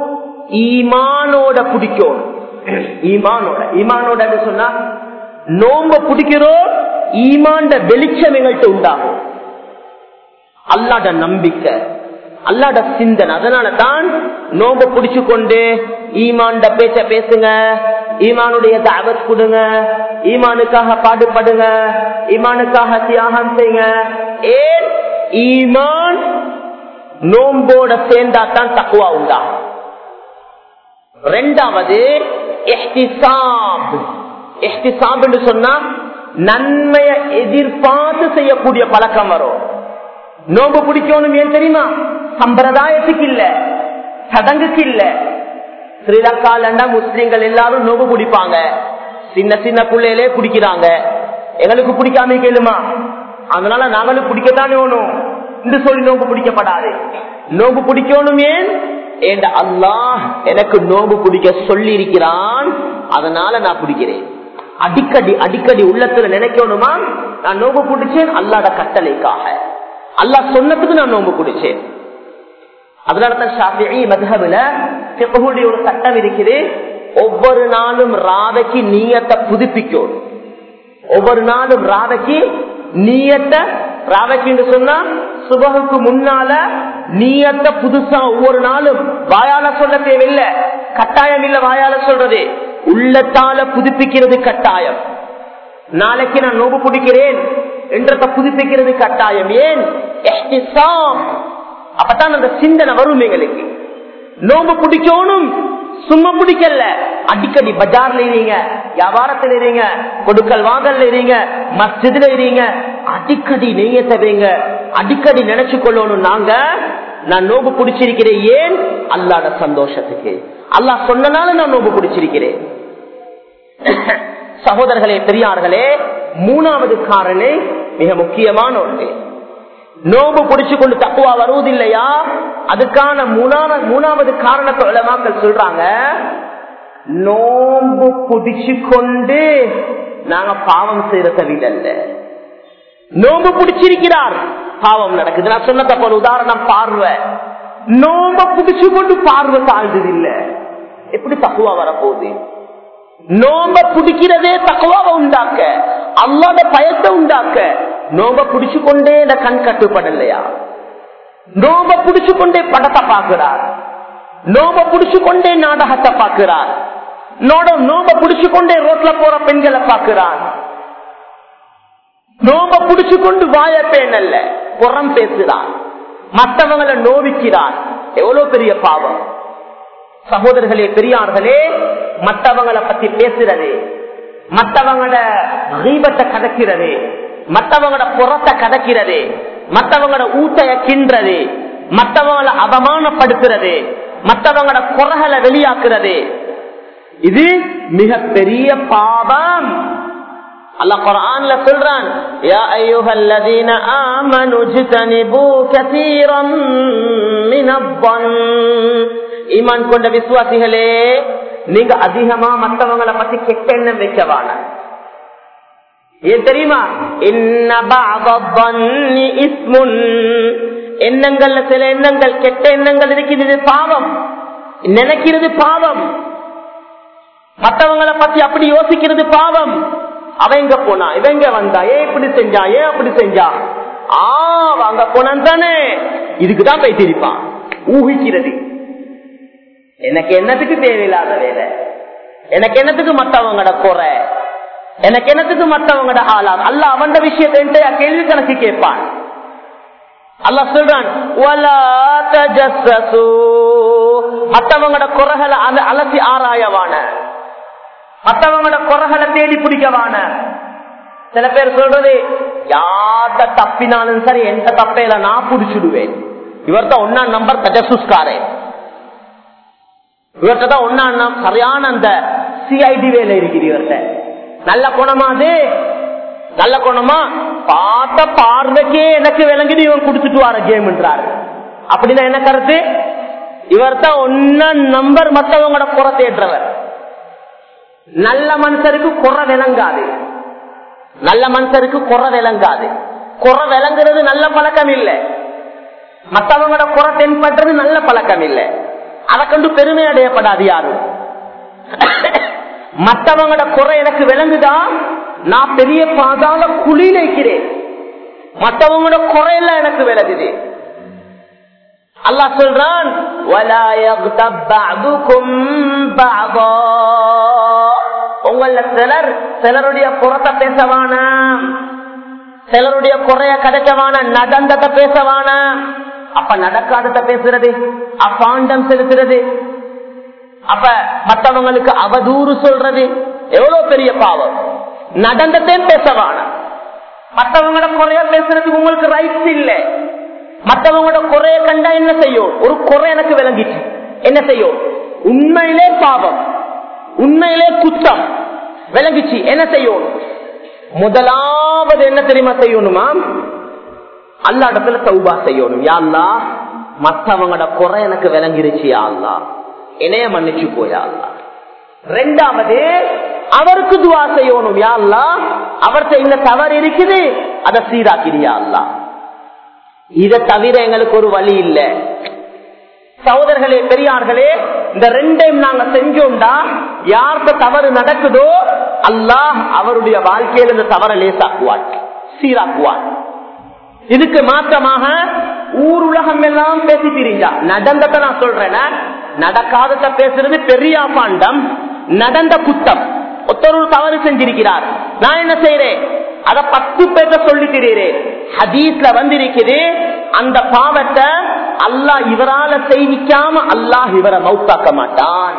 ஈமானோட பிடிக்கும் ஈமானோட ஈமானோட சொன்னா நோம்ப பிடிக்கிறோம் ஈமாண்ட வெளிச்சம் எங்கள்கிட்ட உண்டாகும் அல்லாட நம்பிக்கை அல்லாட சிந்தனை அதனால தான் நோம்ப பிடிச்சு கொண்டு ஈமான்ட பேச்ச பேசுங்க ஈமானுடைய தாவத் கொடுங்க ஈமானுக்காக பாடுபடுங்க ஈமானுக்காக தியாகம் செய்யுங்க ஏன் ஈமான் நோம்போட சேர்ந்தா தான் தக்குவா உண்டாகும் ரெண்டாவது எஹ்திசாப் எஹ்திசாப் என்று சொன்னா நன்மையை எதிர்பார்த்து செய்யக்கூடிய பழக்கம் வரும் நோம்பு பிடிக்கணும் ஏன் தெரியுமா சம்பிரதாயத்துக்கு இல்ல சடங்குக்கு இல்ல ஸ்ரீலங்காலண்டா முஸ்லிம்கள் எல்லாரும் நோம்பு பிடிப்பாங்க சின்ன சின்ன பிள்ளையிலே பிடிக்கிறாங்க எங்களுக்கு பிடிக்காம கேளுமா அதனால நாங்களும் பிடிக்கத்தானே வேணும் என்று சொல்லி நோம்பு பிடிக்கப்படாது நோம்பு பிடிக்கணும் ஏன் ஏண்ட அல்லாஹ் எனக்கு நோம்பு பிடிக்க சொல்லி இருக்கிறான் அதனால நான் பிடிக்கிறேன் அடிக்கடி அடிக்கடி உள்ளத்துல நினைக்கணுமா நான் நோம்பு பிடிச்சேன் அல்லாட கட்டளைக்காக அல்லாஹ் சொன்னதுக்கு நான் நோம்பு பிடிச்சேன் அதனாலதான் ஷாஃபிஇ மதுஹபுல பிqஹுடைய ஒரு சட்டம் இருக்குது ஒவ்வொரு நாளும் ராவைக்கு நீயத்தை புதுப்பிக்கும் ஒவ்வொரு நாளும் ராவைக்கு நீயத்தை ராவைக்கு சொன்னா சுபகுக்கு முன்னால நீயத்தை புதுசா ஒவ்வொரு நாளும் வாயால சொல்ல தேவையில்லை கட்டாயம் இல்ல வாயால சொல்றது உள்ளத்தால புதுப்பிக்கிறது கட்டாயம் நாளைக்கு நான் நோம்பு பிடிக்கிறேன் என்றத புதுப்பிக்கிறது கட்டாயம் ஏன் எஹ்திசாம். அப்பதான் அந்த சிந்தனை வரும் எங்களுக்கு நோம்பு பிடிக்கணும் சும்மா பிடிக்கல அடிக்கடி பஜார்ல இருங்க வியாபாரத்துல இருங்க கொடுக்கல் வாங்கல்ல இருங்க மஸ்ஜிதுல இருங்க அடிக்கடி நெய்ய தவிங்க அடிக்கடி நினைச்சு கொள்ளணும் நாங்க நான் நோம்பு பிடிச்சிருக்கிறேன் ஏன் அல்லாட சந்தோஷத்துக்கு அல்லாஹ் சொன்னனால நான் நோம்பு பிடிச்சிருக்கிறேன் சகோதரர்களே பெரியார்களே மூணாவது காரணே மிக முக்கியமான ஒன்று நோம்பு பிடிச்சு கொண்டு தப்புவா வருவதில்லையா அதுக்கான மூணாவது மூணாவது காரணத்தை உலமாக்கள் சொல்றாங்க நோம்பு பிடிச்சு கொண்டு நாங்க பாவம் செய்யறத விடல்ல நோம்பு பிடிச்சிருக்கிறார் பாவம் நடக்குது நான் சொன்ன தப்ப ஒரு உதாரணம் பார்வை நோம்ப பிடிச்சு கொண்டு பார்வை தாழ்ந்தது இல்ல எப்படி தப்புவா வரப்போகுது நோம்ப பிடிக்கிறதே தக்குவாவை உண்டாக்க அல்லாத பயத்தை உண்டாக்க நோம்ப பிடிச்சு கொண்டே இந்த கண் கட்டுப்படலையா நோம்ப பிடிச்சு கொண்டே படத்தை பார்க்கிறார் நோம்ப பிடிச்சு கொண்டே நாடகத்தை பார்க்கிறார் நோட நோம்ப பிடிச்சு கொண்டே ரோட்ல போற பெண்களை பார்க்கிறார் நோம்ப பிடிச்சு கொண்டு வாய பேணல்ல புறம் பேசுறான் மற்றவங்களை நோவிக்கிறான் எவ்வளவு பெரிய பாவம் சகோதரர்களே பெரியார்களே மற்றவங்களை பத்தி பேசுறது மற்றவங்களோட தீபத்தை கதக்கிறது மற்றவங்களோட புறத்தை கதக்கிறது மற்றவங்களோட ஊட்டைய கின்றது மற்றவங்களை அவமானப்படுத்துறது மற்றவங்களோட குறைகளை வெளியாக்குறது இது மிக பெரிய பாவம் அல்லாஹ் குர்ஆன்ல சொல்றான் யா அய்யுஹல்லதீன ஆமனு ஜ்தனிபு கஸீரம் மினல் ஈமான் கொண்ட விசுவாசிகளே நீங்க அதிகமா மற்றவங்களை பத்தி கெட்ட எண்ணம் வைக்கவான ஏன் தெரியுமா இன்ன பஅதன்னி இஸ்முன் எண்ணங்கள்ல சில எண்ணங்கள் கெட்ட எண்ணங்கள் இருக்குது இது பாவம் நினைக்கிறது பாவம் மற்றவங்களை பத்தி அப்படி யோசிக்கிறது பாவம் அவன் எங்க போனா இவங்க வந்தா ஏன் இப்படி செஞ்சா ஏன் அப்படி செஞ்சா ஆ அங்க போனான் தானே இதுக்குதான் போய் திரிப்பான் ஊகிக்கிறது எனக்கு என்னத்துக்கு தேவையில்லாத வேலை எனக்கு என்னத்துக்கு மத்தவங்கட குறை எனக்கு என்னத்துக்கு மத்தவங்கட ஆளா அல்ல அவன் விஷயத்தை கேள்வி கணக்கு கேட்பான் அல்ல சொல்றான் மத்தவங்கட குறைகளை அலசி ஆராயவான மத்தவங்களோட குறைகளை தேடி பிடிக்கவான சில பேர் சொல்றது யார்கிட்ட தப்பினாலும் சரி எந்த தப்பையில நான் புடிச்சுடுவேன் இவர்கிட்ட ஒன்னா நம்பர் தஜசுஸ்காரே இவர்கிட்ட தான் ஒன்னா சரியான அந்த சிஐடி வேலை இருக்குது இவர்கிட்ட நல்ல குணமா அது நல்ல குணமா பார்த்த பார்வைக்கே எனக்கு விளங்கிட்டு இவன் குடிச்சிட்டு வர கேம்ன்றாரு அப்படின்னா என்ன கருத்து இவர் தான் ஒன்ன நம்பர் மற்றவங்களோட குறை தேடுறவர் நல்ல மனுஷருக்கு குறை விளங்காது நல்ல மனுஷருக்கு குறை விளங்காது குறை விளங்குறது நல்ல பழக்கம் இல்லை மற்றவங்களோட குறை தென்படுறது நல்ல பழக்கம் இல்லை அதை கண்டு பெருமை அடையப்படாது யாரும் மற்றவங்களோட குறை எனக்கு விளங்குதா நான் பெரிய பாதாள குழியில இருக்கிறேன் மற்றவங்களோட குறையெல்லாம் எனக்கு விளங்குது அல்லாஹ் சொல்றான் "வலா யக்தப் பஅதுக்கும் பஅதா." உங்கள சிலர் சிலருடைய புறத்தை பேசவான சிலருடைய குறைய கதைக்கவான நடந்ததை பேசவான அப்ப நடக்காதத பேசுறது அப்பாண்டம் செலுத்துறது அப்ப மற்றவங்களுக்கு அவதூறு சொல்றது எவ்வளவு பெரிய பாவம் நடந்ததையும் பேசவான மற்றவங்களோட குறைய பேசுறதுக்கு உங்களுக்கு ரைட்ஸ் இல்லை மற்றவங்களோட குறைய கண்டா என்ன செய்யும் ஒரு குறை எனக்கு விளங்கிச்சு என்ன செய்யும் உண்மையிலே பாவம் உண்மையிலே குத்தம் விளங்கிச்சு என்ன செய்யும் முதலாவது என்ன தெரியுமா செய்யணுமா அல்லா இடத்துல சௌபா செய்யணும் யாழ்லா மற்றவங்களோட குறை எனக்கு விளங்கிருச்சு யாழ்லா இணைய மன்னிச்சு போயாள்லா ரெண்டாவது அவருக்கு துவா செய்யணும் யாழ்லா அவர்கிட்ட இந்த தவறு இருக்குது அதை சீராக்கிறியா அல்லா இதை தவிர எங்களுக்கு ஒரு வழி இல்ல சகோதரர்களே பெரியார்களே இந்த ரெண்டையும் நாங்க செஞ்சோம்டா யார்கிட்ட தவறு நடக்குதோ அல்லாஹ் அவருடைய வாழ்க்கையில இந்த தவறை லேசாக்குவான் சீராக்குவான் இதுக்கு மாற்றமாக ஊர் உலகம் எல்லாம் பேசி திரிஞ்சா நடந்தத நான் சொல்றேன் நடக்காதத பேசுறது பெரிய பாண்டம் நடந்த குத்தம் ஒருத்தர் தவறு செஞ்சிருக்கிறார் நான் என்ன செய்யறேன் அத பத்து பேர்த்த சொல்லி திரியிறேன் ஹதீஸ்ல வந்திருக்குது அந்த பாவத்தை அல்லாஹ் இவரால செய்விக்காம அல்லாஹ் இவரை மௌத்தாக்க மாட்டான்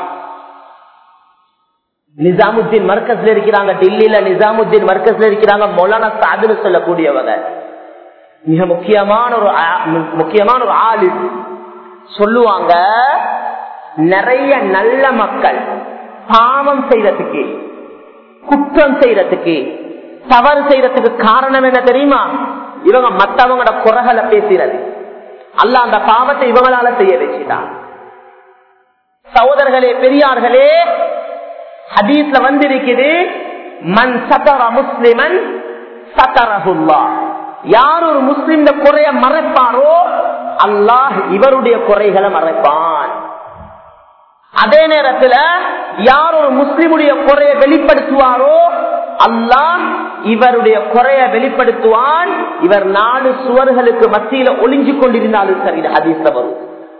நிசாமுத்தீன் மர்க்கஸ்ல இருக்கிறாங்க டெல்லியில நிசாமுத்தீன் மர்க்கஸ்ல இருக்கிறாங்க மொலானா சாதுன்னு சொல்லக்கூடியவங்க மிக முக்கியமான ஒரு ஆ- முக்கியமான ஒரு ஆளு சொல்லுவாங்க நிறைய நல்ல மக்கள் பாவம் செய்யறதுக்கு குற்றம் செய்யறதுக்கு தவறு செய்யறதுக்கு காரணம் என்ன தெரியுமா இவங்க மத்தவங்களோட குறைகளை பேசுறது அல்ல அந்த பாவத்தை இவங்களால செய்ய வச்சுட்டான் சகோதரர்களே பெரியார்களே ஹதீஸ்ல வந்திருக்குது மன் சதர முஸ்லிமன் சதரஹுல்லா யார் ஒரு முஸ்லிம் குறைய மறைப்பாரோ அல்லாஹ் இவருடைய குறைகளை மறைப்பான் அதே நேரத்துல யார் ஒரு முஸ்லிமுடைய குறைய வெளிப்படுத்துவாரோ அல்லாஹ் இவருடைய குறைய வெளிப்படுத்துவான் இவர் நாலு சுவர்களுக்கு மத்தியில ஒளிஞ்சு கொண்டிருந்தாலும் சரி இது ஹதீஸ்ல வரும்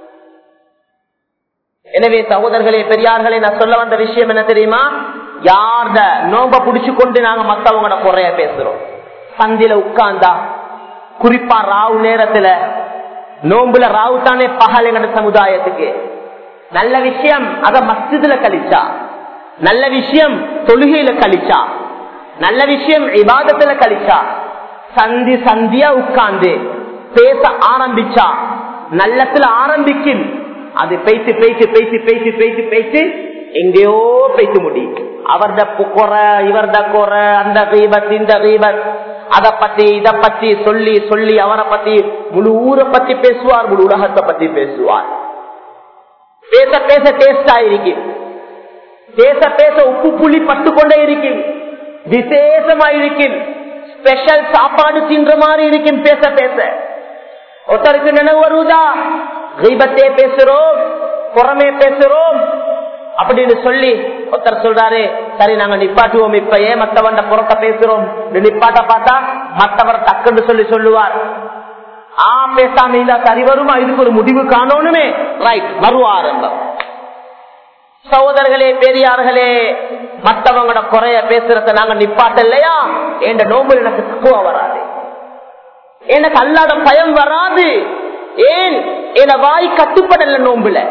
எனவே சகோதரர்களே பெரியார்களே நான் சொல்ல வந்த விஷயம் என்ன தெரியுமா யார்த நோம்ப புடிச்சு கொண்டு நாங்க மத்தவங்களோட குறைய பேசுறோம் சந்தில உட்கார்ந்தா குறிப்பா ராவு நேரத்துல நோம்புல ராவு தானே பகல் எங்கட சமுதாயத்துக்கு நல்ல விஷயம் அத மஸ்ஜிதுல கழிச்சா நல்ல விஷயம் தொழுகையில கழிச்சா நல்ல விஷயம் இபாதத்துல கழிச்சா சந்தி சந்தியா உட்கார்ந்து பேச ஆரம்பிச்சா நல்லத்துல ஆரம்பிக்கும் அது பேசி பேசி பேசி பேசி பேசி பேசி எங்கேயோ பேச முடியும் அவர்த குறை இவர்த குறை அந்த கீபத் இந்த கீபத் அத பத்தி இத பத்தி சொல்லி சொல்லி அவரை பத்தி முழு ஊரை பத்தி பேசுவார் முழு உலகத்தை பத்தி பேசுவார் பேச பேச டேஸ்ட் ஆயிருக்கும் பேச பேச உப்பு புளி பட்டு கொண்டே இருக்கும் விசேஷமா இருக்கும் ஸ்பெஷல் சாப்பாடு தின்ற மாதிரி இருக்கும் பேச பேச ஒருத்தருக்கு நினைவு வருவதா கீபத்தே பேசுறோம் புறமே பேசுறோம் அப்படின்னு சொல்லி ஒருத்தர் சொல்றாரு சரி நாங்க நிப்பாட்டுவோம் இப்ப ஏன் மத்தவன் புறத்த பேசுறோம் இந்த நிப்பாட்ட பார்த்தா மத்தவர் டக்குன்னு சொல்லி சொல்லுவார் ஆ பேசாம இல்ல சரி வருமா இதுக்கு ஒரு முடிவு காணணுமே ரைட் மறு ஆரம்பம் சகோதரர்களே பெரியார்களே மத்தவங்களோட குறைய பேசுறத நாங்க நிப்பாட்ட இல்லையா என்ற நோம்பு எனக்கு தக்குவா வராது எனக்கு அல்லாத பயம் வராது ஏன் என வாய் கட்டுப்படல நோம்புல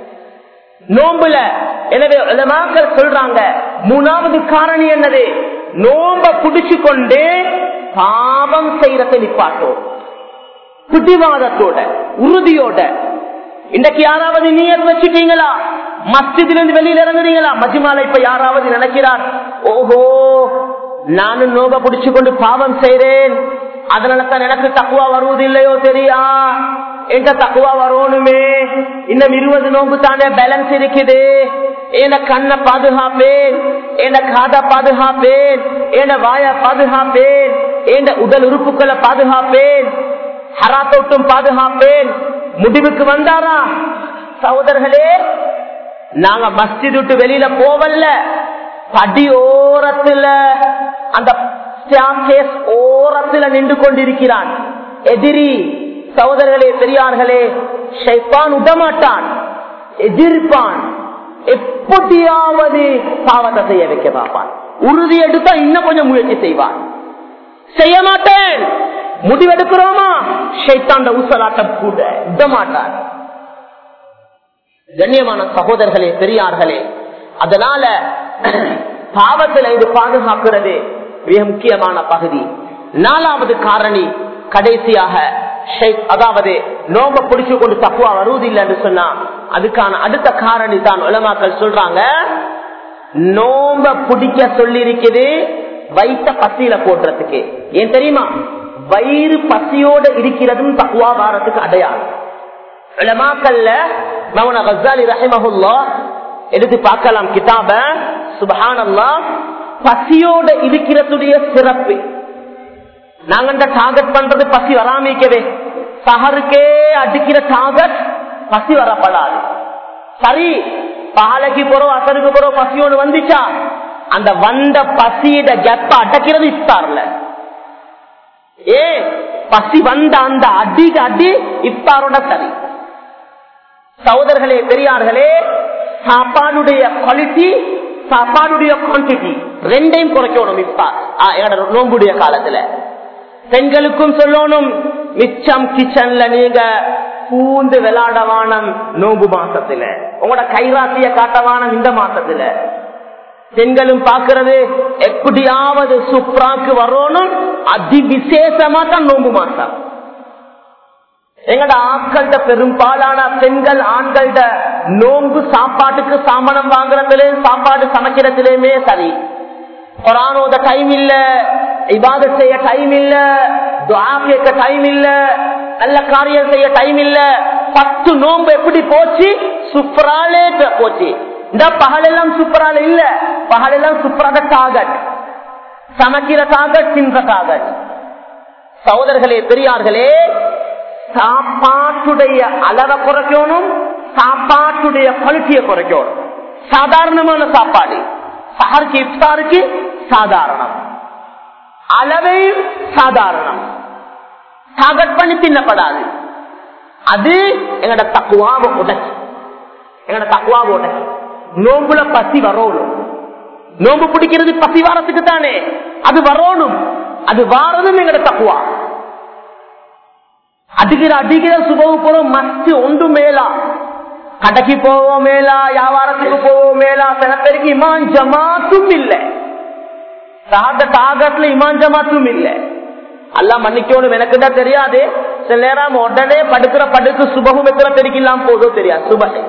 நோம்புல எனவே உலமாக்கள் சொல்றாங்க மூணாவது காரணி என்னது நோம்ப புடிச்சு கொண்டு பாவம் செய்யறதை நிப்பாட்டோம் பிடிவாதத்தோட உறுதியோட இன்றைக்கு யாராவது நீயத் வச்சுட்டீங்களா மஸ்ஜிதில இருந்து வெளியில இறங்குறீங்களா மஜ்மால இப்ப யாராவது நினைக்கிறார் ஓஹோ நானும் நோக புடிச்சு கொண்டு பாவம் செய்றேன் அதனாலதான் எனக்கு தக்குவா வருவது இல்லையோ தெரியா எங்க தக்குவா வரணுமே இன்னும் இருபது நோம்பு தானே பேலன்ஸ் இருக்குது என கண்ணை பாதுகாப்பேன் என காதை பாதுகாப்பேன் என வாய பாதுகாப்பேன் என் உடல் உறுப்புகளை பாதுகாப்பேன் ஹராத்தோட்டும் பாதுகாப்பேன் முடிவுக்கு வந்தாரா சகோதரர்களே நாங்க மஸ்ஜித் விட்டு வெளியில போவல்ல படி ஓரத்துல அந்த staircase ஓரத்துல நின்று கொண்டிருக்கிறான் எதிரி சகோதரர்களே பெரியார்களே ஷைப்பான் விடமாட்டான் எதிர்ப்பான் எப்படியாவது பாவத்தை செய்ய வைக்க பார்ப்பான் உறுதி எடுத்தா இன்னும் கொஞ்சம் முயற்சி செய்வான் செய்ய மாட்டேன் முடிவெடுக்கிறோமா ஷைத்தாண்ட ஊசலாட்டம் கூட விடமாட்டான் கண்ணியமான சகோதரர்களே பெரியார்களே அதனால பாவத்தில் இது பாதுகாக்கிறது மிக முக்கியமான பகுதி நாலாவது காரணி கடைசியாக ஷைத்- அதாவது நோம்ப பிடிச்சு கொண்டு தப்புவா வருவதில்லை என்று சொன்னா அதுக்கான அடுத்த காரணி தான் உலமாக்கள் சொல்றாங்க நோம்ப பிடிக்க சொல்லி இருக்குது வயிற்ற பசியில போடுறதுக்கு ஏன் தெரியுமா வயிறு பசியோட இருக்கிறதும் தக்குவா வாரத்துக்கு அடையாளம் உலமாக்கல்ல மௌன கசாலி ரஹிமஹுல்லா எடுத்து பார்க்கலாம் கிதாப சுபஹானல்லா பசியோட இருக்கிறதுடைய சிறப்பு நாங்க டார்கெட் பண்றது பசி வராமிக்கவே சஹருக்கே அடிக்கிற டார்கெட் பசி வரப்படாது சரி பாலைக்கு போறோம் அசருக்கு போறோம் பசி ஒண்ணு வந்துச்சா அந்த வந்த பசியிட கெப்ப அடக்கிறது இஃப்தார்ல ஏ பசி வந்த அந்த அடிக்கு அடி இஃப்தாரோட சரி சகோதரர்களே பெரியார்களே சாப்பாடுடைய குவாலிட்டி சாப்பாடுடைய குவான்டிட்டி ரெண்டையும் குறைக்கணும் இப்ப என்னோட நோம்புடைய காலத்துல பெண்களுக்கும் சொல்லணும் மிச்சம் கிச்சன்ல நீங்க பூந்து விளாடவானம் நோம்பு மாசத்துல உங்களோட கைராசிய காட்டவானம் இந்த மாசத்துல பெண்களும் பாக்குறது எப்படியாவது சுப்ராக்கு வரணும் அதி விசேஷமா தான் நோம்பு மாசம் எங்கட ஆட்கள்ட பெரும்பாலான பெண்கள் ஆண்கள்ட நோன்பு சாப்பாட்டுக்கு சாமனம் வாங்குறதுல சாப்பாடு சமைக்கிறதுலயுமே சரி கொரானோத டைம் இல்ல இபாத செய்ய டைம் இல்ல துவா கேட்க டைம் இல்ல நல்ல காரியம் செய்ய டைம் இல்ல பத்து நோன்பு எப்படி போச்சு சுப்பராலே போச்சு இந்த பகலெல்லாம் சுப்பரால இல்ல பகலெல்லாம் சுப்பராத டாகட் சமைக்கிற டாகட் தின்ற டாகட் சகோதரர்களே பெரியார்களே சாப்பாட்டுடைய அளவை குறைக்கணும் சாப்பாட்டுடைய குவாலிட்டியை குறைக்கணும் சாதாரணமான சாப்பாடு சஹருக்கு இஃப்தாருக்கு சாதாரணம் அளவையும் சாதாரணம் டார்கெட் பண்ணி தின்னப்படாது அது எங்கட தக்குவாவை உடச்சு எங்கட தக்குவாவை உடச்சு நோம்புல பசி வரணும் நோம்பு பிடிக்கிறது பசி வாரத்துக்கு தானே அது வரணும் அது வாரதும் எங்கட தக்குவா அடிக்கிற அடிக்கிற சுபவு போறோம் மஸ்து ஒன்று மேலா கடைக்கு போவோம் மேலா வியாபாரத்துக்கு போவோம் மேலா சில பேருக்கு இமான் ஜமாத்தும் இல்ல சாத டாகட்ல இமான் ஜமாத்தும் இல்ல அல்ல மன்னிக்கணும் எனக்கு தான் தெரியாது சில நேரம் உடனே படுக்கிற படுக்கு சுபகம் எத்தனை பேருக்கு இல்லாம போதோ தெரியாது சுபகை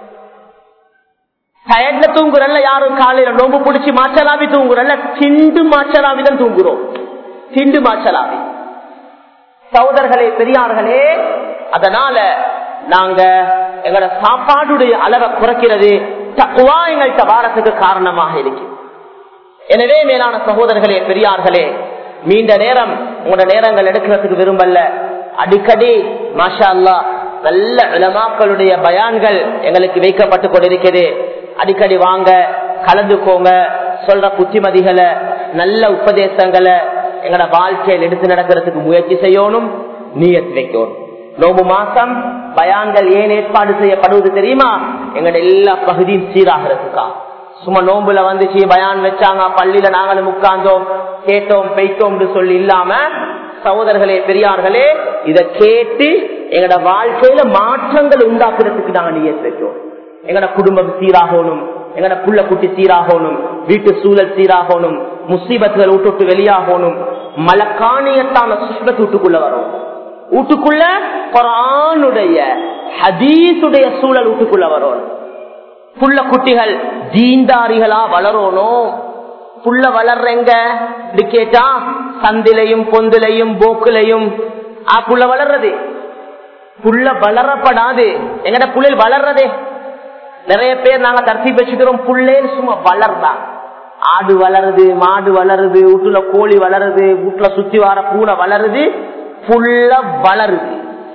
டயர்ட்ல தூங்குறல்ல யாரும் காலையில நோம்பு பிடிச்சி மாச்சலாவி தூங்குறல்ல திண்டு மாச்சலாவி தான் தூங்குறோம் திண்டு மாச்சலாவி சகோதரர்களே பெரியார்களே அதனால நாங்க எங்களோட சாப்பாடுடைய அளவை குறைக்கிறது தக்குவா எங்கள்கிட்ட வாரத்துக்கு காரணமாக இருக்கு எனவே மேலான சகோதரர்களே பெரியார்களே நீண்ட நேரம் உங்களோட நேரங்கள் எடுக்கிறதுக்கு விரும்பல அடிக்கடி மாஷா அல்லா நல்ல இளமாக்களுடைய பயான்கள் எங்களுக்கு வைக்கப்பட்டு கொண்டிருக்கிறது அடிக்கடி வாங்க கலந்துக்கோங்க சொல்ற புத்திமதிகளை நல்ல உபதேசங்களை எங்களோட வாழ்க்கையில் எடுத்து நடக்கிறதுக்கு முயற்சி செய்யணும் நீயத் வைக்கணும் நோம்பு மாசம் பயான்கள் ஏன் ஏற்பாடு செய்யப்படுவது தெரியுமா எங்களோட எல்லா பகுதியும் சீராகிறதுக்கா சும்மா நோம்புல வந்துச்சு பயான் வச்சாங்க பள்ளியில நாங்களும் உட்கார்ந்தோம் கேட்டோம் பெய்த்தோம் சொல்லி இல்லாம சகோதரர்களே பெரியார்களே இத கேட்டு எங்களோட வாழ்க்கையில மாற்றங்கள் உண்டாக்குறதுக்கு நாங்க நீயத் வைக்கிறோம் எங்கட குடும்பம் சீராகணும் எங்கட புள்ள குட்டி சீராகணும் வீட்டு சூழல் சீராகணும் முசீபத்துகள் விட்டு விட்டு வெளியாகணும் மலக்காணியத்தான சுஷ்பத்து வீட்டுக்குள்ள வரும் வீட்டுக்குள்ள குரானுடைய ஹதீசுடைய சூழல் வீட்டுக்குள்ள வரும் புள்ள குட்டிகள் தீண்டாரிகளா வளரணும் புள்ள வளர்றங்க கேட்டா சந்திலையும் பொந்திலையும் போக்குலையும் ஆ புள்ள வளர்றது புள்ள வளரப்படாது எங்கட புள்ளையில் வளர்றதே நிறைய பேர் நாங்க தர்த்தி வச்சுக்கிறோம் புள்ளே சும்மா வளர்றா ஆடு வளருது மாடு வளருது வீட்டுல கோழி வளருது வீட்டுல சுத்தி வர பூனை வளருது புள்ள வளருது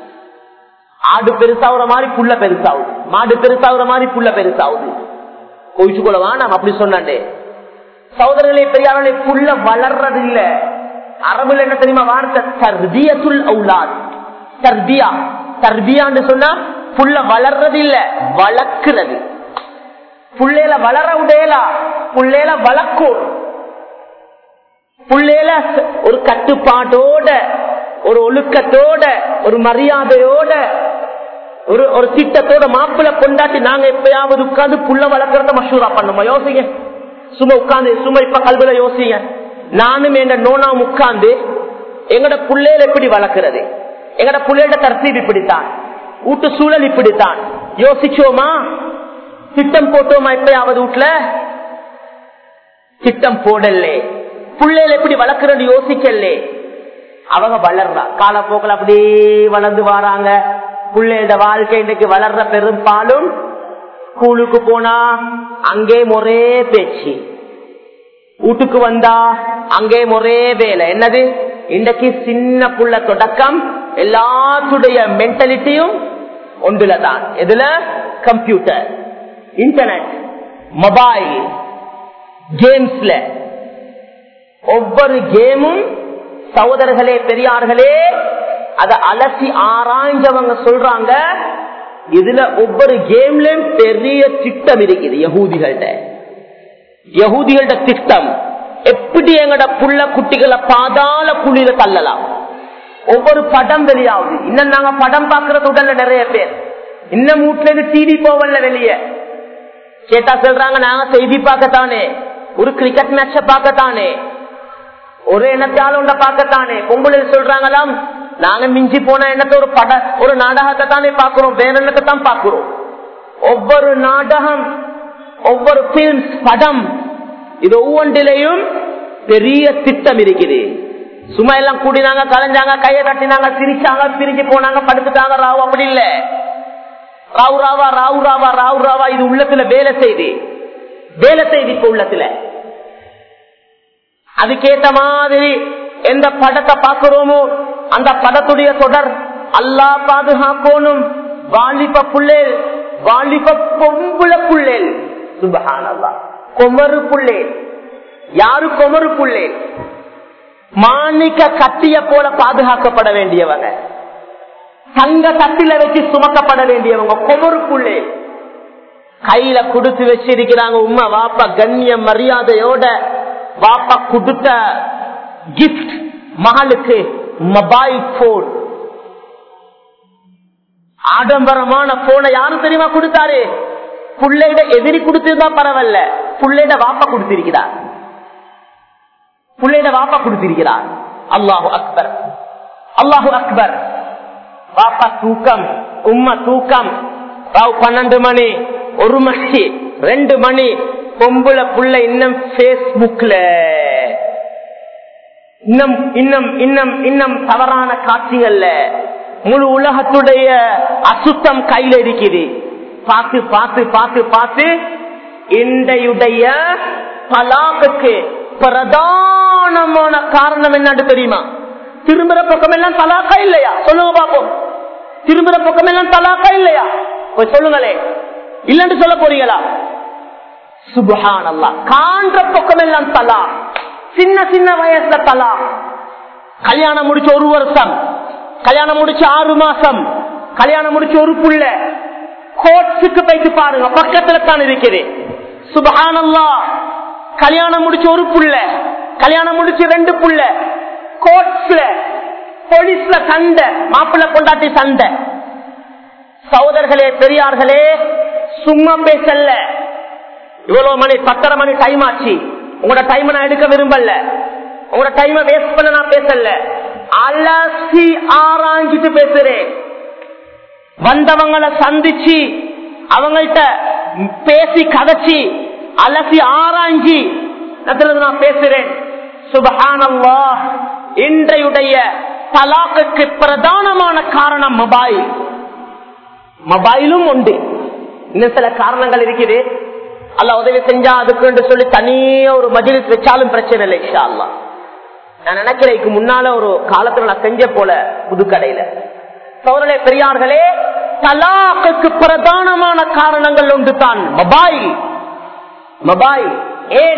ஆடு பெருசாவுற மாதிரி புள்ள பெருசாகுது மாடு பெருசாகுற மாதிரி புள்ள பெருசாகுது கோயிச்சு கொள்ளவா நாம் அப்படி சொன்னாண்டே சகோதரர்களே பெரியார்களே புள்ள வளர்றது இல்ல அரபுல என்ன தெரியுமா வார்த்தை தர்பியத்துல் அவுலாத் தர்பியா தர்பியான்னு சொன்னா புள்ள வளர்றது இல்ல வளர்க்கிறது புள்ளையில வளர உடையலா புள்ளையில வளர்க்கும் புள்ளையில ஒரு கட்டுப்பாட்டோட ஒரு ஒழுக்கத்தோட ஒரு மரியாதையோட ஒரு ஒரு திட்டத்தோட மாப்பிள்ள கொண்டாட்டி நாங்க எப்பயாவது உட்கார்ந்து புள்ள வளர்க்கறத மஷூரா பண்ணுமா யோசிங்க சும்மா உட்கார்ந்து சும்மா இப்ப கல்வியில யோசிங்க நானும் எங்க நோனா உட்கார்ந்து எங்கட புள்ளையில எப்படி வளர்க்கிறது எங்கட புள்ளையோட தர்சீப் இப்படித்தான் வீட்டு சூழல் இப்படித்தான் யோசிச்சோமா திட்டம் போட்டோமா எப்பயாவது வீட்டுல திட்டம் போடலே புள்ளையில எப்படி வளர்க்கறது யோசிக்கலே அவங்க வளர்றா காலப்போக்கில் அப்படியே வளர்ந்து வராங்க பிள்ளையோட வாழ்க்கை இன்னைக்கு வளர்ற பெரும்பாலும் ஸ்கூலுக்கு போனா அங்கே ஒரே பேச்சு வீட்டுக்கு வந்தா அங்கே ஒரே வேலை என்னது இன்றைக்கு சின்ன புள்ள தொடக்கம் எல்லாத்துடைய மென்டாலிட்டியும் ஒன்றுல தான் எதுல கம்ப்யூட்டர் இன்டர்நெட் மொபைல் கேம்ஸ்ல ஒவ்வொரு கேமும் சகோதரர்களே பெரியார்களே அத அலசி ஆராய்ஞ்சவங்க சொல்றாங்க இதுல ஒவ்வொரு கேம்லயும் பெரிய திட்டம் இருக்குது யகூதிகள்ட யகூதிகள்ட திட்டம் எப்படி எங்கட புள்ள குட்டிகளை பாதாள குழியில தள்ளலாம் ஒவ்வொரு படம் வெளியாகுது இன்னும் நாங்க படம் பாக்குறது உடல்ல நிறைய பேர் இன்னும் வீட்டுல இருந்து டிவி போவல்ல வெளியே கேட்டா சொல்றாங்க நாங்க செய்தி பார்க்கத்தானே ஒரு கிரிக்கெட் மேட்ச பார்க்கத்தானே ஒரு எண்ணத்தால உண்ட பார்க்கத்தானே பொங்கல் சொல்றாங்களாம் நாங்க மிஞ்சி போன எண்ணத்தை ஒரு பட ஒரு நாடகத்தை தானே பாக்குறோம் வேற எண்ணத்தை தான் பாக்குறோம் ஒவ்வொரு நாடகம் ஒவ்வொரு பிலிம்ஸ் படம் இது ஒவ்வொன்றிலையும் பெரிய திட்டம் இருக்குது சும்மா எல்லாம் கூடினாங்க கலைஞ்சாங்க கையை கட்டினாங்க சிரிச்சாங்க பிரிஞ்சு போனாங்க படுத்துட்டாங்க ராவு அப்படி இல்ல ராவு ராவா ராவு ராவா ராவு ராவா இது உள்ளத்துல வேலை செய்தி வேலை செய்தி இப்ப உள்ளத்துல அதுக்கேத்த மாதிரி எந்த படத்தை பாக்குறோமோ அந்த படத்துடைய தொடர் அல்லா பாதுகாக்கணும் வாலிப புள்ளேல் வாலிப பொம்புல புள்ளேல் சுபஹானல்லா கொமரு புள்ளேல் யாரு கொமரு புள்ளேல் மாணிக்க கத்திய போல பாதுகாக்கப்பட வேண்டியவங்க தங்க தட்டில வச்சு சுமக்கப்பட வேண்டியவங்க கொமரு புள்ளேல் கையில கொடுத்து வச்சிருக்கிறாங்க உமா வாப்பா கண்ணியம் மரியாதையோட வாப்பா கொடுத்த கிஃப்ட் மகளுக்கு மொபைல் போன் ஆடம்பரமான போனை யாரும் தெரியுமா கொடுத்தாரு புள்ளையிட எதிரி கொடுத்திருந்தா பரவாயில்ல புள்ளையிட வாப்பா கொடுத்திருக்கிறார் புள்ளையிட வாப்பா கொடுத்திருக்கிறார் அல்லாஹு அக்பர் அல்லாஹு அக்பர் வாப்பா தூக்கம் உம்மா தூக்கம் ராவ் பன்னெண்டு மணி ஒரு மணி ரெண்டு மணி பொம்புல புள்ள இன்னும் பேஸ்புக்ல இன்னும் இன்னும் இன்னும் இன்னும் தவறான காட்சிகள்ல முழு உலகத்துடைய அசுத்தம் கையில இருக்குது பார்த்து பார்த்து பார்த்து பார்த்து இன்றையுடைய தலாக்குக்கு பிரதானமான காரணம் என்னன்னு தெரியுமா திரும்புற பக்கம் எல்லாம் தலாக்கா இல்லையா சொல்லுங்க பாப்போம் திரும்புற பக்கம் எல்லாம் தலாக்கா இல்லையா போய் சொல்லுங்களே இல்லன்னு சொல்ல போறீங்களா சுபஹான் அல்லா காண்ற பக்கம் எல்லாம் தலா சின்ன சின்ன வயசுல தலா கல்யாணம் முடிச்ச ஒரு வருஷம் கல்யாணம் முடிச்ச ஆறு மாசம் கல்யாணம் முடிச்ச ஒரு புள்ள கோட்ஸுக்கு போயிட்டு பாருங்க பக்கத்துல தான் இருக்குது சுபஹானல்லா கல்யாணம் முடிச்ச ஒரு புள்ள கல்யாணம் முடிச்ச ரெண்டு புள்ள கோட்ஸ்ல போலீஸ்ல சண்டை மாப்பிள்ள கொண்டாட்டி சண்டை சகோதரர்களே பெரியார்களே சும்மா பேசல இவ்வளவு மணி பத்தரை மணி டைம் ஆச்சு உங்களோட டைம் நான் எடுக்க விரும்பல உங்களோட டைமை வேஸ்ட் பண்ண நான் பேசல அலசி ஆராய்ஞ்சிட்டு பேசுறேன் வந்தவங்களை சந்திச்சு அவங்கள்ட்ட பேசி கதைச்சி அலசி ஆராய்ஞ்சி நான் பேசுறேன் சுபஹானல்லா இன்றையுடைய தலாக்குக்கு பிரதானமான காரணம் மொபைல் மொபைலும் உண்டு இன்னும் சில காரணங்கள் இருக்குது அல்ல உதவி செஞ்சா அதுக்கு சொல்லி தனியா ஒரு மஜிலிஸ் வச்சாலும் பிரச்சனை இல்லை இஷா அல்லா நான் நினைக்கிறேன் இதுக்கு முன்னால ஒரு காலத்துல நான் செஞ்ச போல புதுக்கடையில சோழலே பெரியார்களே தலாக்குக்கு பிரதானமான காரணங்கள் ஒன்று தான் மொபைல் மொபைல் ஏன்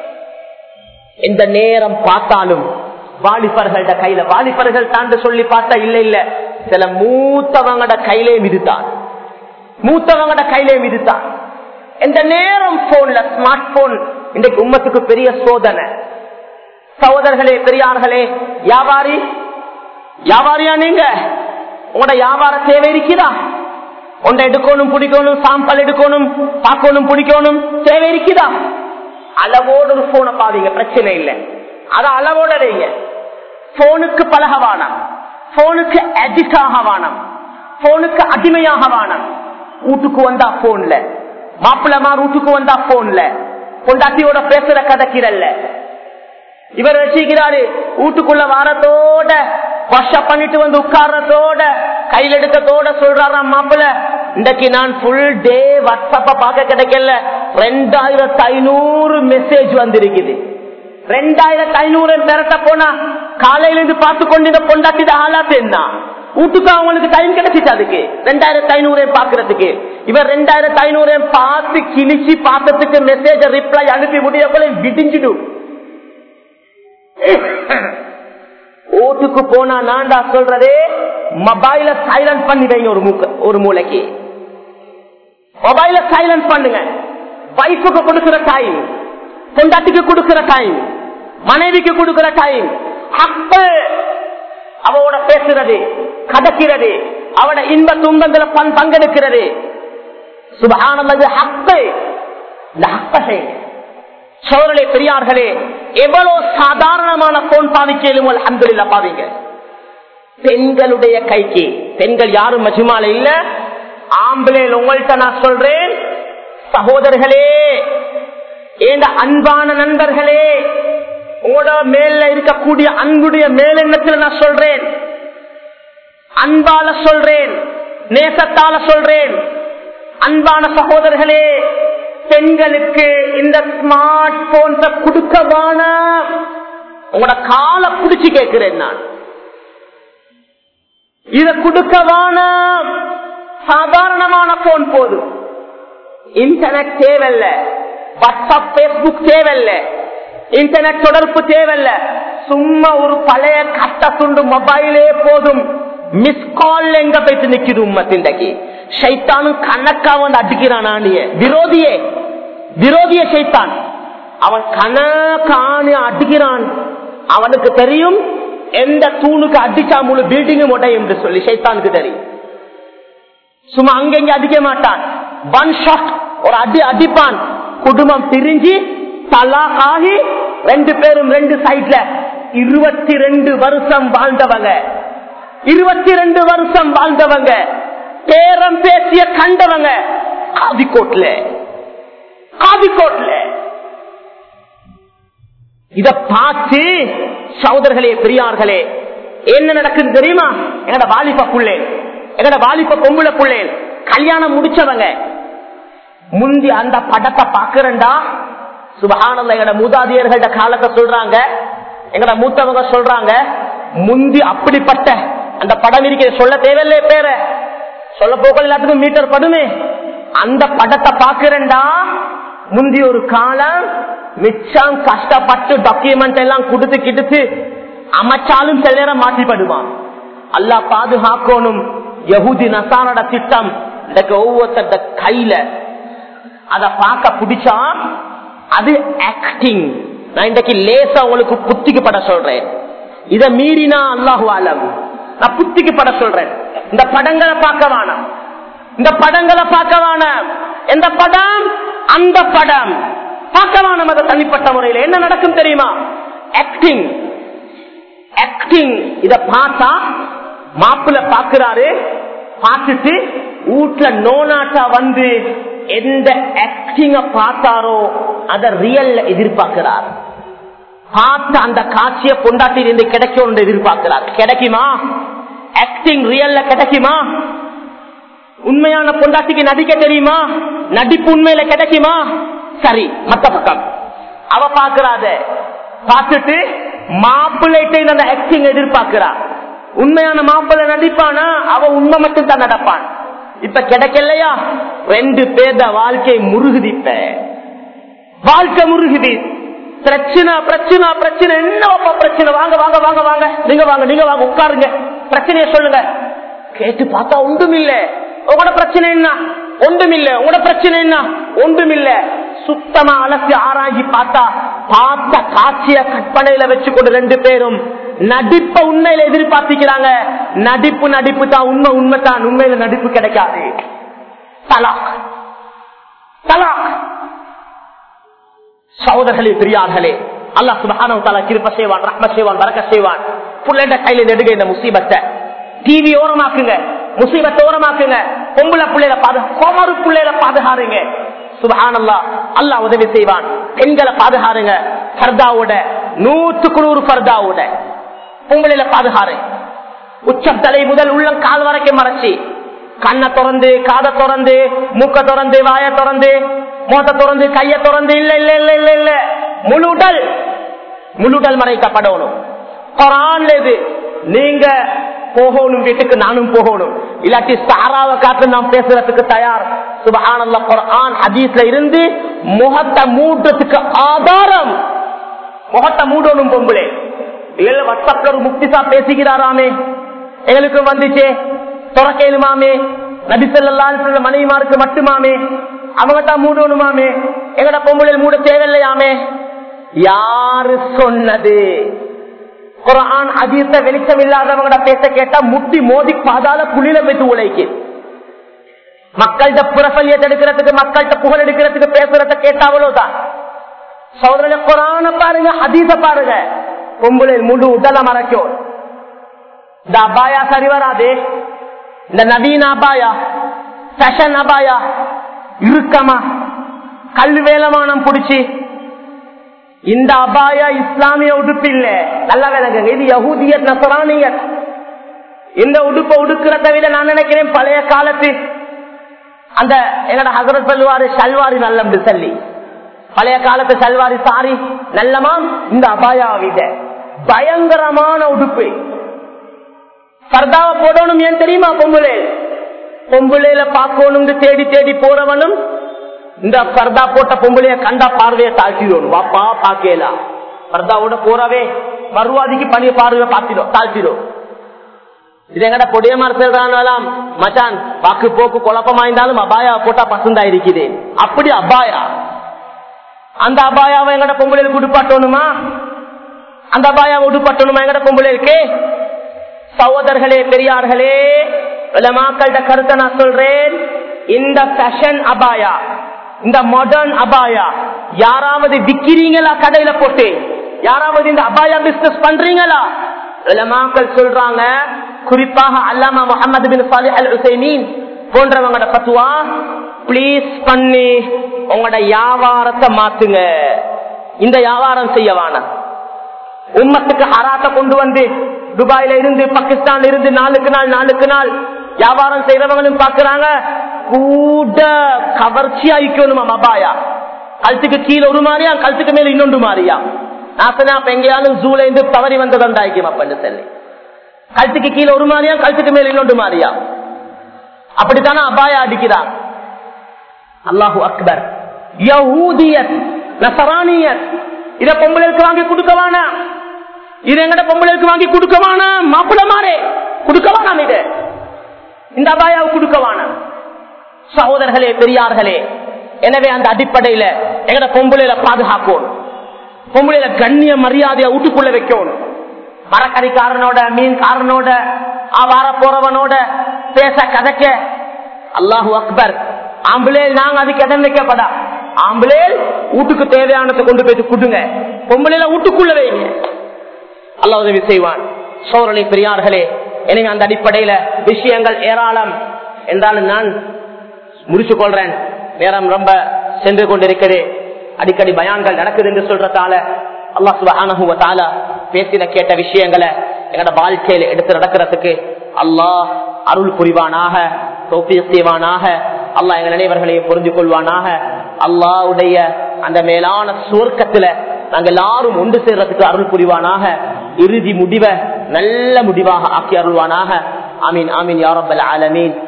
எந்த நேரம் பார்த்தாலும் வாலிபர்கள்ட கையில வாலிபர்கள் தாண்டு சொல்லி பார்த்தா இல்ல இல்ல சில மூத்தவங்கட கையிலே மிதுதான் மூத்தவங்கட கையிலே மிதுதான் எந்த நேரம் போன்ல ஸ்மார்ட் போன் இன்றைக்கு உம்மத்துக்கு பெரிய சோதனை சகோதரர்களே பெரியார்களே வியாபாரி வியாபாரியா நீங்க உங்களோட வியாபார தேவை இருக்கிறதா ஒன்றை எடுக்கணும் பிடிக்கணும் சாம்பல் எடுக்கணும் பார்க்கணும் பிடிக்கணும் தேவை இருக்குதா அளவோடு ஒரு போனை பாவீங்க பிரச்சனை இல்லை அத அளவோட வைங்க போனுக்கு பழகவானம் போனுக்கு அடிக்ட் ஆகவானம் போனுக்கு அடிமையாக வானம் வீட்டுக்கு வந்தா போன்ல மாப்பிள்ளமார் வீட்டுக்கு வந்தா போன்ல பொண்டாட்டியோட பேசுற கதைக்கிறல்ல இவர் வச்சுக்கிறாரு வீட்டுக்குள்ள வாரத்தோட வாஷப் பண்ணிட்டு வந்து உட்கார்றதோட கையில் எடுக்கத்தோட சொல்றாராம் மாப்பிள்ள இன்றைக்கு நான் ஃபுல் டே வாட்ஸ்அப்ப பார்க்க கிடைக்கல ரெண்டாயிரத்தி ஐநூறு மெசேஜ் வந்திருக்குது ரெண்டாயிரத்தி ஐநூறு பெறட்ட போனா காலையில இருந்து பார்த்து கொண்டு இந்த பொண்டாட்டி ஆளாத்து என்ன வீட்டுக்கு அவங்களுக்கு டைம் கிடைச்சிச்சு அதுக்கு ரெண்டாயிரத்தி ஐநூறு பாக்குறதுக்கு இவர் ரெண்டாயிரத்தி ஐநூறு பார்த்து கிழிச்சு பார்த்ததுக்கு மெசேஜ் ரிப்ளை அனுப்பி முடிய போல விடிஞ்சிடும் ஓட்டுக்கு போனா நான்டா சொல்றதே மொபைல சைலண்ட் பண்ணி வைங்க ஒரு மூக்க ஒரு மூளைக்கு மொபைல சைலண்ட் பண்ணுங்க வைஃபுக்கு கொடுக்கிற டைம் பொண்டாட்டிக்கு கொடுக்கிற டைம் மனைவிக்கு கொடுக்கிற டைம் அப்ப அவளோட பேசுறது கதக்கிறது அவட இன்ப துன்பங்களை பண் பங்கெடுக்கிறது சுபகானது ஹப்பு இந்த ஹப்ப செய்யுங்க சோழர்களே பெரியார்களே எவ்வளவு சாதாரணமான போன் பாவிக்கலும் அன்புல பாவிங்க பெண்களுடைய கைக்கு பெண்கள் யாரும் மஜுமால இல்ல ஆம்பளையில் உங்கள்கிட்ட நான் சொல்றேன் சகோதரர்களே ஏண்ட அன்பான நண்பர்களே உங்களோட மேல இருக்கக்கூடிய அன்புடைய மேலெண்ணத்தில் நான் சொல்றேன் அன்பால சொல்றேன் நேசத்தால சொல்றேன் அன்பான சகோதரர்களே பெண்களுக்கு இந்த ஸ்மார்ட் போன்ஸ கொடுக்கவான உங்களோட காலை புடிச்சு கேட்கிறேன் நான் இத கொடுக்கவான சாதாரணமான போன் போதும் இன்டர்நெட் தேவையில்ல வாட்ஸ்அப் பேஸ்புக் தேவையில்ல இன்டர்நெட் தொடர்பு தேவையில்ல சும்மா ஒரு பழைய கட்ட துண்டு மொபைலே போதும் மிஸ் கால் எங்க போயிட்டு நிக்குது உம்மத்தின்றைக்கு சைத்தானும் கணக்கா வந்து அடிக்கிறான் ஆணிய விரோதியே விரோதிய சைத்தான் அவன் கணக்கானு அடிக்கிறான் அவனுக்கு தெரியும் எந்த தூணுக்கு அடிச்சா முழு பில்டிங்கும் உடையும் என்று சொல்லி சைத்தானுக்கு தெரியும் சும்மா அங்கெங்க அடிக்க மாட்டான் ஒன் ஷாட் ஒரு அடி அடிப்பான் குடும்பம் பிரிஞ்சு தலாக் ஆகி ரெண்டு பேரும் ரெண்டு சைட்ல இருபத்தி ரெண்டு வருஷம் வாழ்ந்தவங்க இருபத்தி ரெண்டு வருஷம் வாழ்ந்தவங்க பேரம் பேசிய கண்டவங்க காவிக்கோட்ல காவிக்கோட்ல இத பார்த்து சகோதரர்களே பெரியார்களே என்ன நடக்குது தெரியுமா எங்கட வாலிப புள்ளேன் எங்கட வாலிப பொம்புல புள்ளேன் கல்யாணம் முடிச்சவங்க முந்தி அந்த படத்தை பாக்குறண்டா சுபகானந்த எங்கட மூதாதியர்கள்ட காலத்தை சொல்றாங்க எங்கட மூத்தவங்க சொல்றாங்க முந்தி அப்படிப்பட்ட அந்த படம் இருக்கிற சொல்ல தேவையில்லை பேர சொல்ல போக எல்லாத்துக்கும் மீட்டர் படுமே அந்த படத்தை பாக்குறேன்டா முந்தி ஒரு காலம் மிச்சம் கஷ்டப்பட்டு டாக்குமெண்ட் எல்லாம் கொடுத்து கிடுத்து அமைச்சாலும் சில நேரம் மாற்றிப்படுவான் அல்லா பாதுகாக்கணும் யகுதி நசானோட திட்டம் இந்த ஒவ்வொருத்த கையில அத பார்க்க பிடிச்சா அது ஆக்டிங் நான் இன்றைக்கு லேசா உங்களுக்கு புத்திக்கு பட சொல்றேன் இத மீறினா அல்லாஹு ஆலம் நான் புத்திக்கு பட சொல்றேன் இந்த படங்களை பார்க்க வேணாம் இந்த படங்களை பார்க்க வேணாம் எந்த படம் அந்த படம் பார்க்கலாம் நம்ம அதை தனிப்பட்ட முறையில் என்ன நடக்கும் தெரியுமா ஆக்டிங் ஆக்டிங் இத பார்த்தா மாப்பிள்ள பாக்குறாரு பார்த்துட்டு வீட்டுல நோனாட்டா வந்து எந்த ஆக்டிங்க பார்த்தாரோ அத ரியல்ல எதிர்பார்க்கிறார் பார்த்த அந்த காட்சியை பொண்டாட்டி இருந்து கிடைக்கும் எதிர்பார்க்கிறார் கிடைக்குமா ஆக்டிங் ரியல்ல கிடைக்குமா உண்மையான பொண்டாட்டிக்கு நடிக்க தெரியுமா நடிப்பு உண்மையில கிடைக்குமா சரி மத்த பக்கம் அவ பாக்குறாத பார்த்துட்டு மாப்பிள்ளைகிட்ட அந்த ஆக்டிங் எதிர்பார்க்கிறா உண்மையான மாப்பிள்ளை நடிப்பானா அவ உண்மை மட்டும் தான் நடப்பான் இப்ப கிடைக்கலையா ரெண்டு பேர்த வாழ்க்கை முருகுதி இப்ப வாழ்க்கை முருகுதி பிரச்சனை பிரச்சனை பிரச்சனை என்னப்பா பிரச்சனை வாங்க வாங்க வாங்க வாங்க நீங்க வாங்க நீங்க வாங்க உட்காருங்க பிரச்சனைய சொல்லுங்க கேட்டு பார்த்தா ஒன்றும் இல்ல உங்களோட பிரச்சனை என்ன ஒன்றும் இல்ல உங்களோட பிரச்சனை என்ன ஒன்றும் இல்ல சுத்தமா அலசி ஆராய்ச்சி பார்த்தா பார்த்த காட்சிய கற்பனையில வச்சுக்கொண்டு ரெண்டு பேரும் நடிப்ப உண்மையில எதிர்பார்த்திக்கிறாங்க நடிப்பு நடிப்பு தான் உண்மை உண்மை தான் உண்மையில நடிப்பு கிடைக்காது தலாக் தலாக் சகோதரர்களே பெரியார்களே அல்லாஹ் சுபஹானஹு தஆலா கிருப செய்வான் ரஹ்மத் செய்வான் பரக்கத் செய்வான் புள்ளைட கையில நெடுங்க இந்த முசீபத்தை டிவி ஓரமாக்குங்க முசீபத்தை ஓரமாக்குங்க பொம்பளை பிள்ளைல பாது கோமரு பிள்ளைல பாதுகாருங்க சுபஹானல்லா அல்லாஹ் உதவி செய்வான் பெண்களை பாதுகாருங்க பர்தாவோட நூற்றுக்கு நூறு பர்தாவோட பொம்பளையில பாதுகாரு உச்சம் தலை முதல் உள்ளம் கால் வரைக்கும் மறைச்சி கண்ணை திறந்து காதை திறந்து மூக்க திறந்து வாய திறந்து மோத்த திறந்து கைய திறந்து இல்ல இல்ல இல்ல இல்ல இல்ல முழு உடல் முழு உடல் மறைக்கப்படணும் குரான்ல இது நீங்க போகணும் வீட்டுக்கு நானும் போகணும் இல்லாட்டி சாராவை காட்டு நாம் பேசுறதுக்கு தயார் சுபஹானல்ல குரான் ஹதீஸ்ல இருந்து முகத்தை மூடுறதுக்கு ஆதாரம் முகத்தை மூடணும் பொம்பளை இல்ல வாட்ஸ்அப்ல ஒரு முக்திசா பேசுகிறாராமே எங்களுக்கு வந்துச்சே துறக்கேலுமாமே நபிசல்லால் மனைவிமாருக்கு மட்டுமாமே அவங்கட்டா மூடணுமாமே எங்கட பொம்பளை மூட தேவையில்லையாமே யாரு சொன்னது குரான் அதீர்த்த வெளிச்சம் இல்லாதவங்கட பேச கேட்டா முட்டி மோதி பாதாள குளிர வைத்து உழைக்கு மக்கள்கிட்ட புறப்பல்லியத்தை எடுக்கிறதுக்கு மக்கள்கிட்ட புகழ் எடுக்கிறதுக்கு பேசுறத கேட்டா அவ்வளவுதான் சோதரனை குரான பாருங்க அதீத பாருங்க பொம்பளை முழு உடல மறைக்கும் இந்த அபாயா சரி வராது இந்த நவீன அபாயா ஃபேஷன் அபாயா இறுக்கமா கல்வி வேலமானம் பிடிச்சி இந்த அபாயா இஸ்லாமிய உடுப்பு இல்ல நல்லா விளங்குங்க இது யகூதியத் நசரானியத் இந்த உடுப்பை உடுக்கிறத விட நான் நினைக்கிறேன் பழைய காலத்து அந்த எங்கட ஹசரத் சொல்லுவாரு சல்வாரி நல்லம் சொல்லி பழைய காலத்து சல்வாரி சாரி நல்லமாம் இந்த அபாயா விட பயங்கரமான உடுப்பு பர்தாவை போடணும் ஏன் தெரியுமா பொம்புளே பொம்புளையில பார்க்கணும் தேடி தேடி போறவனும் இந்த பர்தா போட்ட பொம்பளைய கண்டா பார்வையை தாழ்த்திடும் வாப்பா பாக்கலாம் பர்தாவோட போறவே மறுவாதிக்கு பணிய பார்வையை பார்த்திடும் தாழ்த்திடும் இது எங்கட பொடிய மரத்தான் மச்சான் பாக்கு போக்கு குழப்பமாயிருந்தாலும் அபாயா போட்டா பசந்தா இருக்குது அப்படி அபாயா அந்த அபாயாவை எங்கட பொம்பளையில் குடுப்பாட்டணுமா அந்த அபாயாவை உடுப்பட்டணுமா எங்கட பொம்பளைக்கு சகோதரர்களே பெரியார்களே மக்கள்கிட்ட கருத்தை நான் சொல்றேன் இந்த ஃபேஷன் அபாயா இந்த மாடர்ன் அபாயா யாராவது விக்கிறீங்களா கடையில போட்டு யாராவது இந்த அபாயா பிசினஸ் பண்றீங்களா உலமாக்கள் சொல்றாங்க குறிப்பாக அல்லாமா முகமது பின் சாலி அல் ஹுசைமீன் போன்றவங்களோட பத்துவா பிளீஸ் பண்ணி உங்களோட வியாபாரத்தை மாத்துங்க இந்த வியாபாரம் செய்யவான உம்மத்துக்கு ஹராத்த கொண்டு வந்து துபாயில இருந்து பாகிஸ்தான்ல இருந்து நாளுக்கு நாள் நாளுக்கு நாள் வியாபாரம் செய்யறவங்களும் பாக்குறாங்க கூட கவர்ச்சியா இருக்கணுமா மபாயா கழுத்துக்கு கீழே ஒரு மாதிரியா கழுத்துக்கு மேல இன்னொன்று மாதிரியா நாசனா அப்ப எங்கேயாலும் ஜூல இருந்து தவறி வந்ததாண்டாய்க்கும் அப்பன்னு சொல்லி கழுத்துக்கு கீழே ஒரு மாதிரியா கழுத்துக்கு மேல இன்னொன்று மாதிரியா அப்படித்தானே அபாயா அடிக்கிறார் அல்லாஹூ அக்பர் யஹூதியத் நசரானியத் இத பொம்பளைக்கு வாங்கி கொடுக்கவானா இது எங்கட பொம்பளைக்கு வாங்கி கொடுக்கவானா மாப்பிள்ள மாறே கொடுக்கவானாம் இது இந்த அபாயாவை கொடுக்கவானா சகோதரர்களே பெரியார்களே எனவே அந்த அடிப்படையில எங்கட பொம்பளையில பாதுகாக்கணும் பொம்பளையில கண்ணிய மரியாதையை வீட்டுக்குள்ள வைக்கணும் மரக்கறிக்காரனோட மீன்காரனோட வார போறவனோட பேச கதைக்க அல்லாஹு அக்பர் ஆம்பளை நாங்க அதுக்கு இடம் வைக்கப்படா ஆம்பளே வீட்டுக்கு தேவையானதை கொண்டு போயிட்டு கொடுங்க பொம்பளையில வீட்டுக்குள்ள வைங்க அல்ல உதவி செய்வான் சோழனை பெரியார்களே எனவே அந்த அடிப்படையில விஷயங்கள் ஏராளம் என்றாலும் நான் முடிச்சு கொள்றேன் நேரம் ரொம்ப சென்று கொண்டிருக்கிறது அடிக்கடி பயான்கள் நடக்குது என்று சொல்றதால அல்லா சுபான பேசின கேட்ட விஷயங்களை எங்களோட வாழ்க்கையில எடுத்து நடக்கிறதுக்கு அல்லாஹ் அருள் புரிவானாக தோப்பிய செய்வானாக அல்லாஹ் எங்கள் நினைவர்களையும் புரிஞ்சு கொள்வானாக அல்லாவுடைய அந்த மேலான சுவர்க்கத்துல நாங்கள் எல்லாரும் ஒன்று சேர்றதுக்கு அருள் புரிவானாக இறுதி முடிவை நல்ல முடிவாக ஆக்கி அருள்வானாக ஆமீன் ஆமீன் யாரப்பல் ஆலமீன்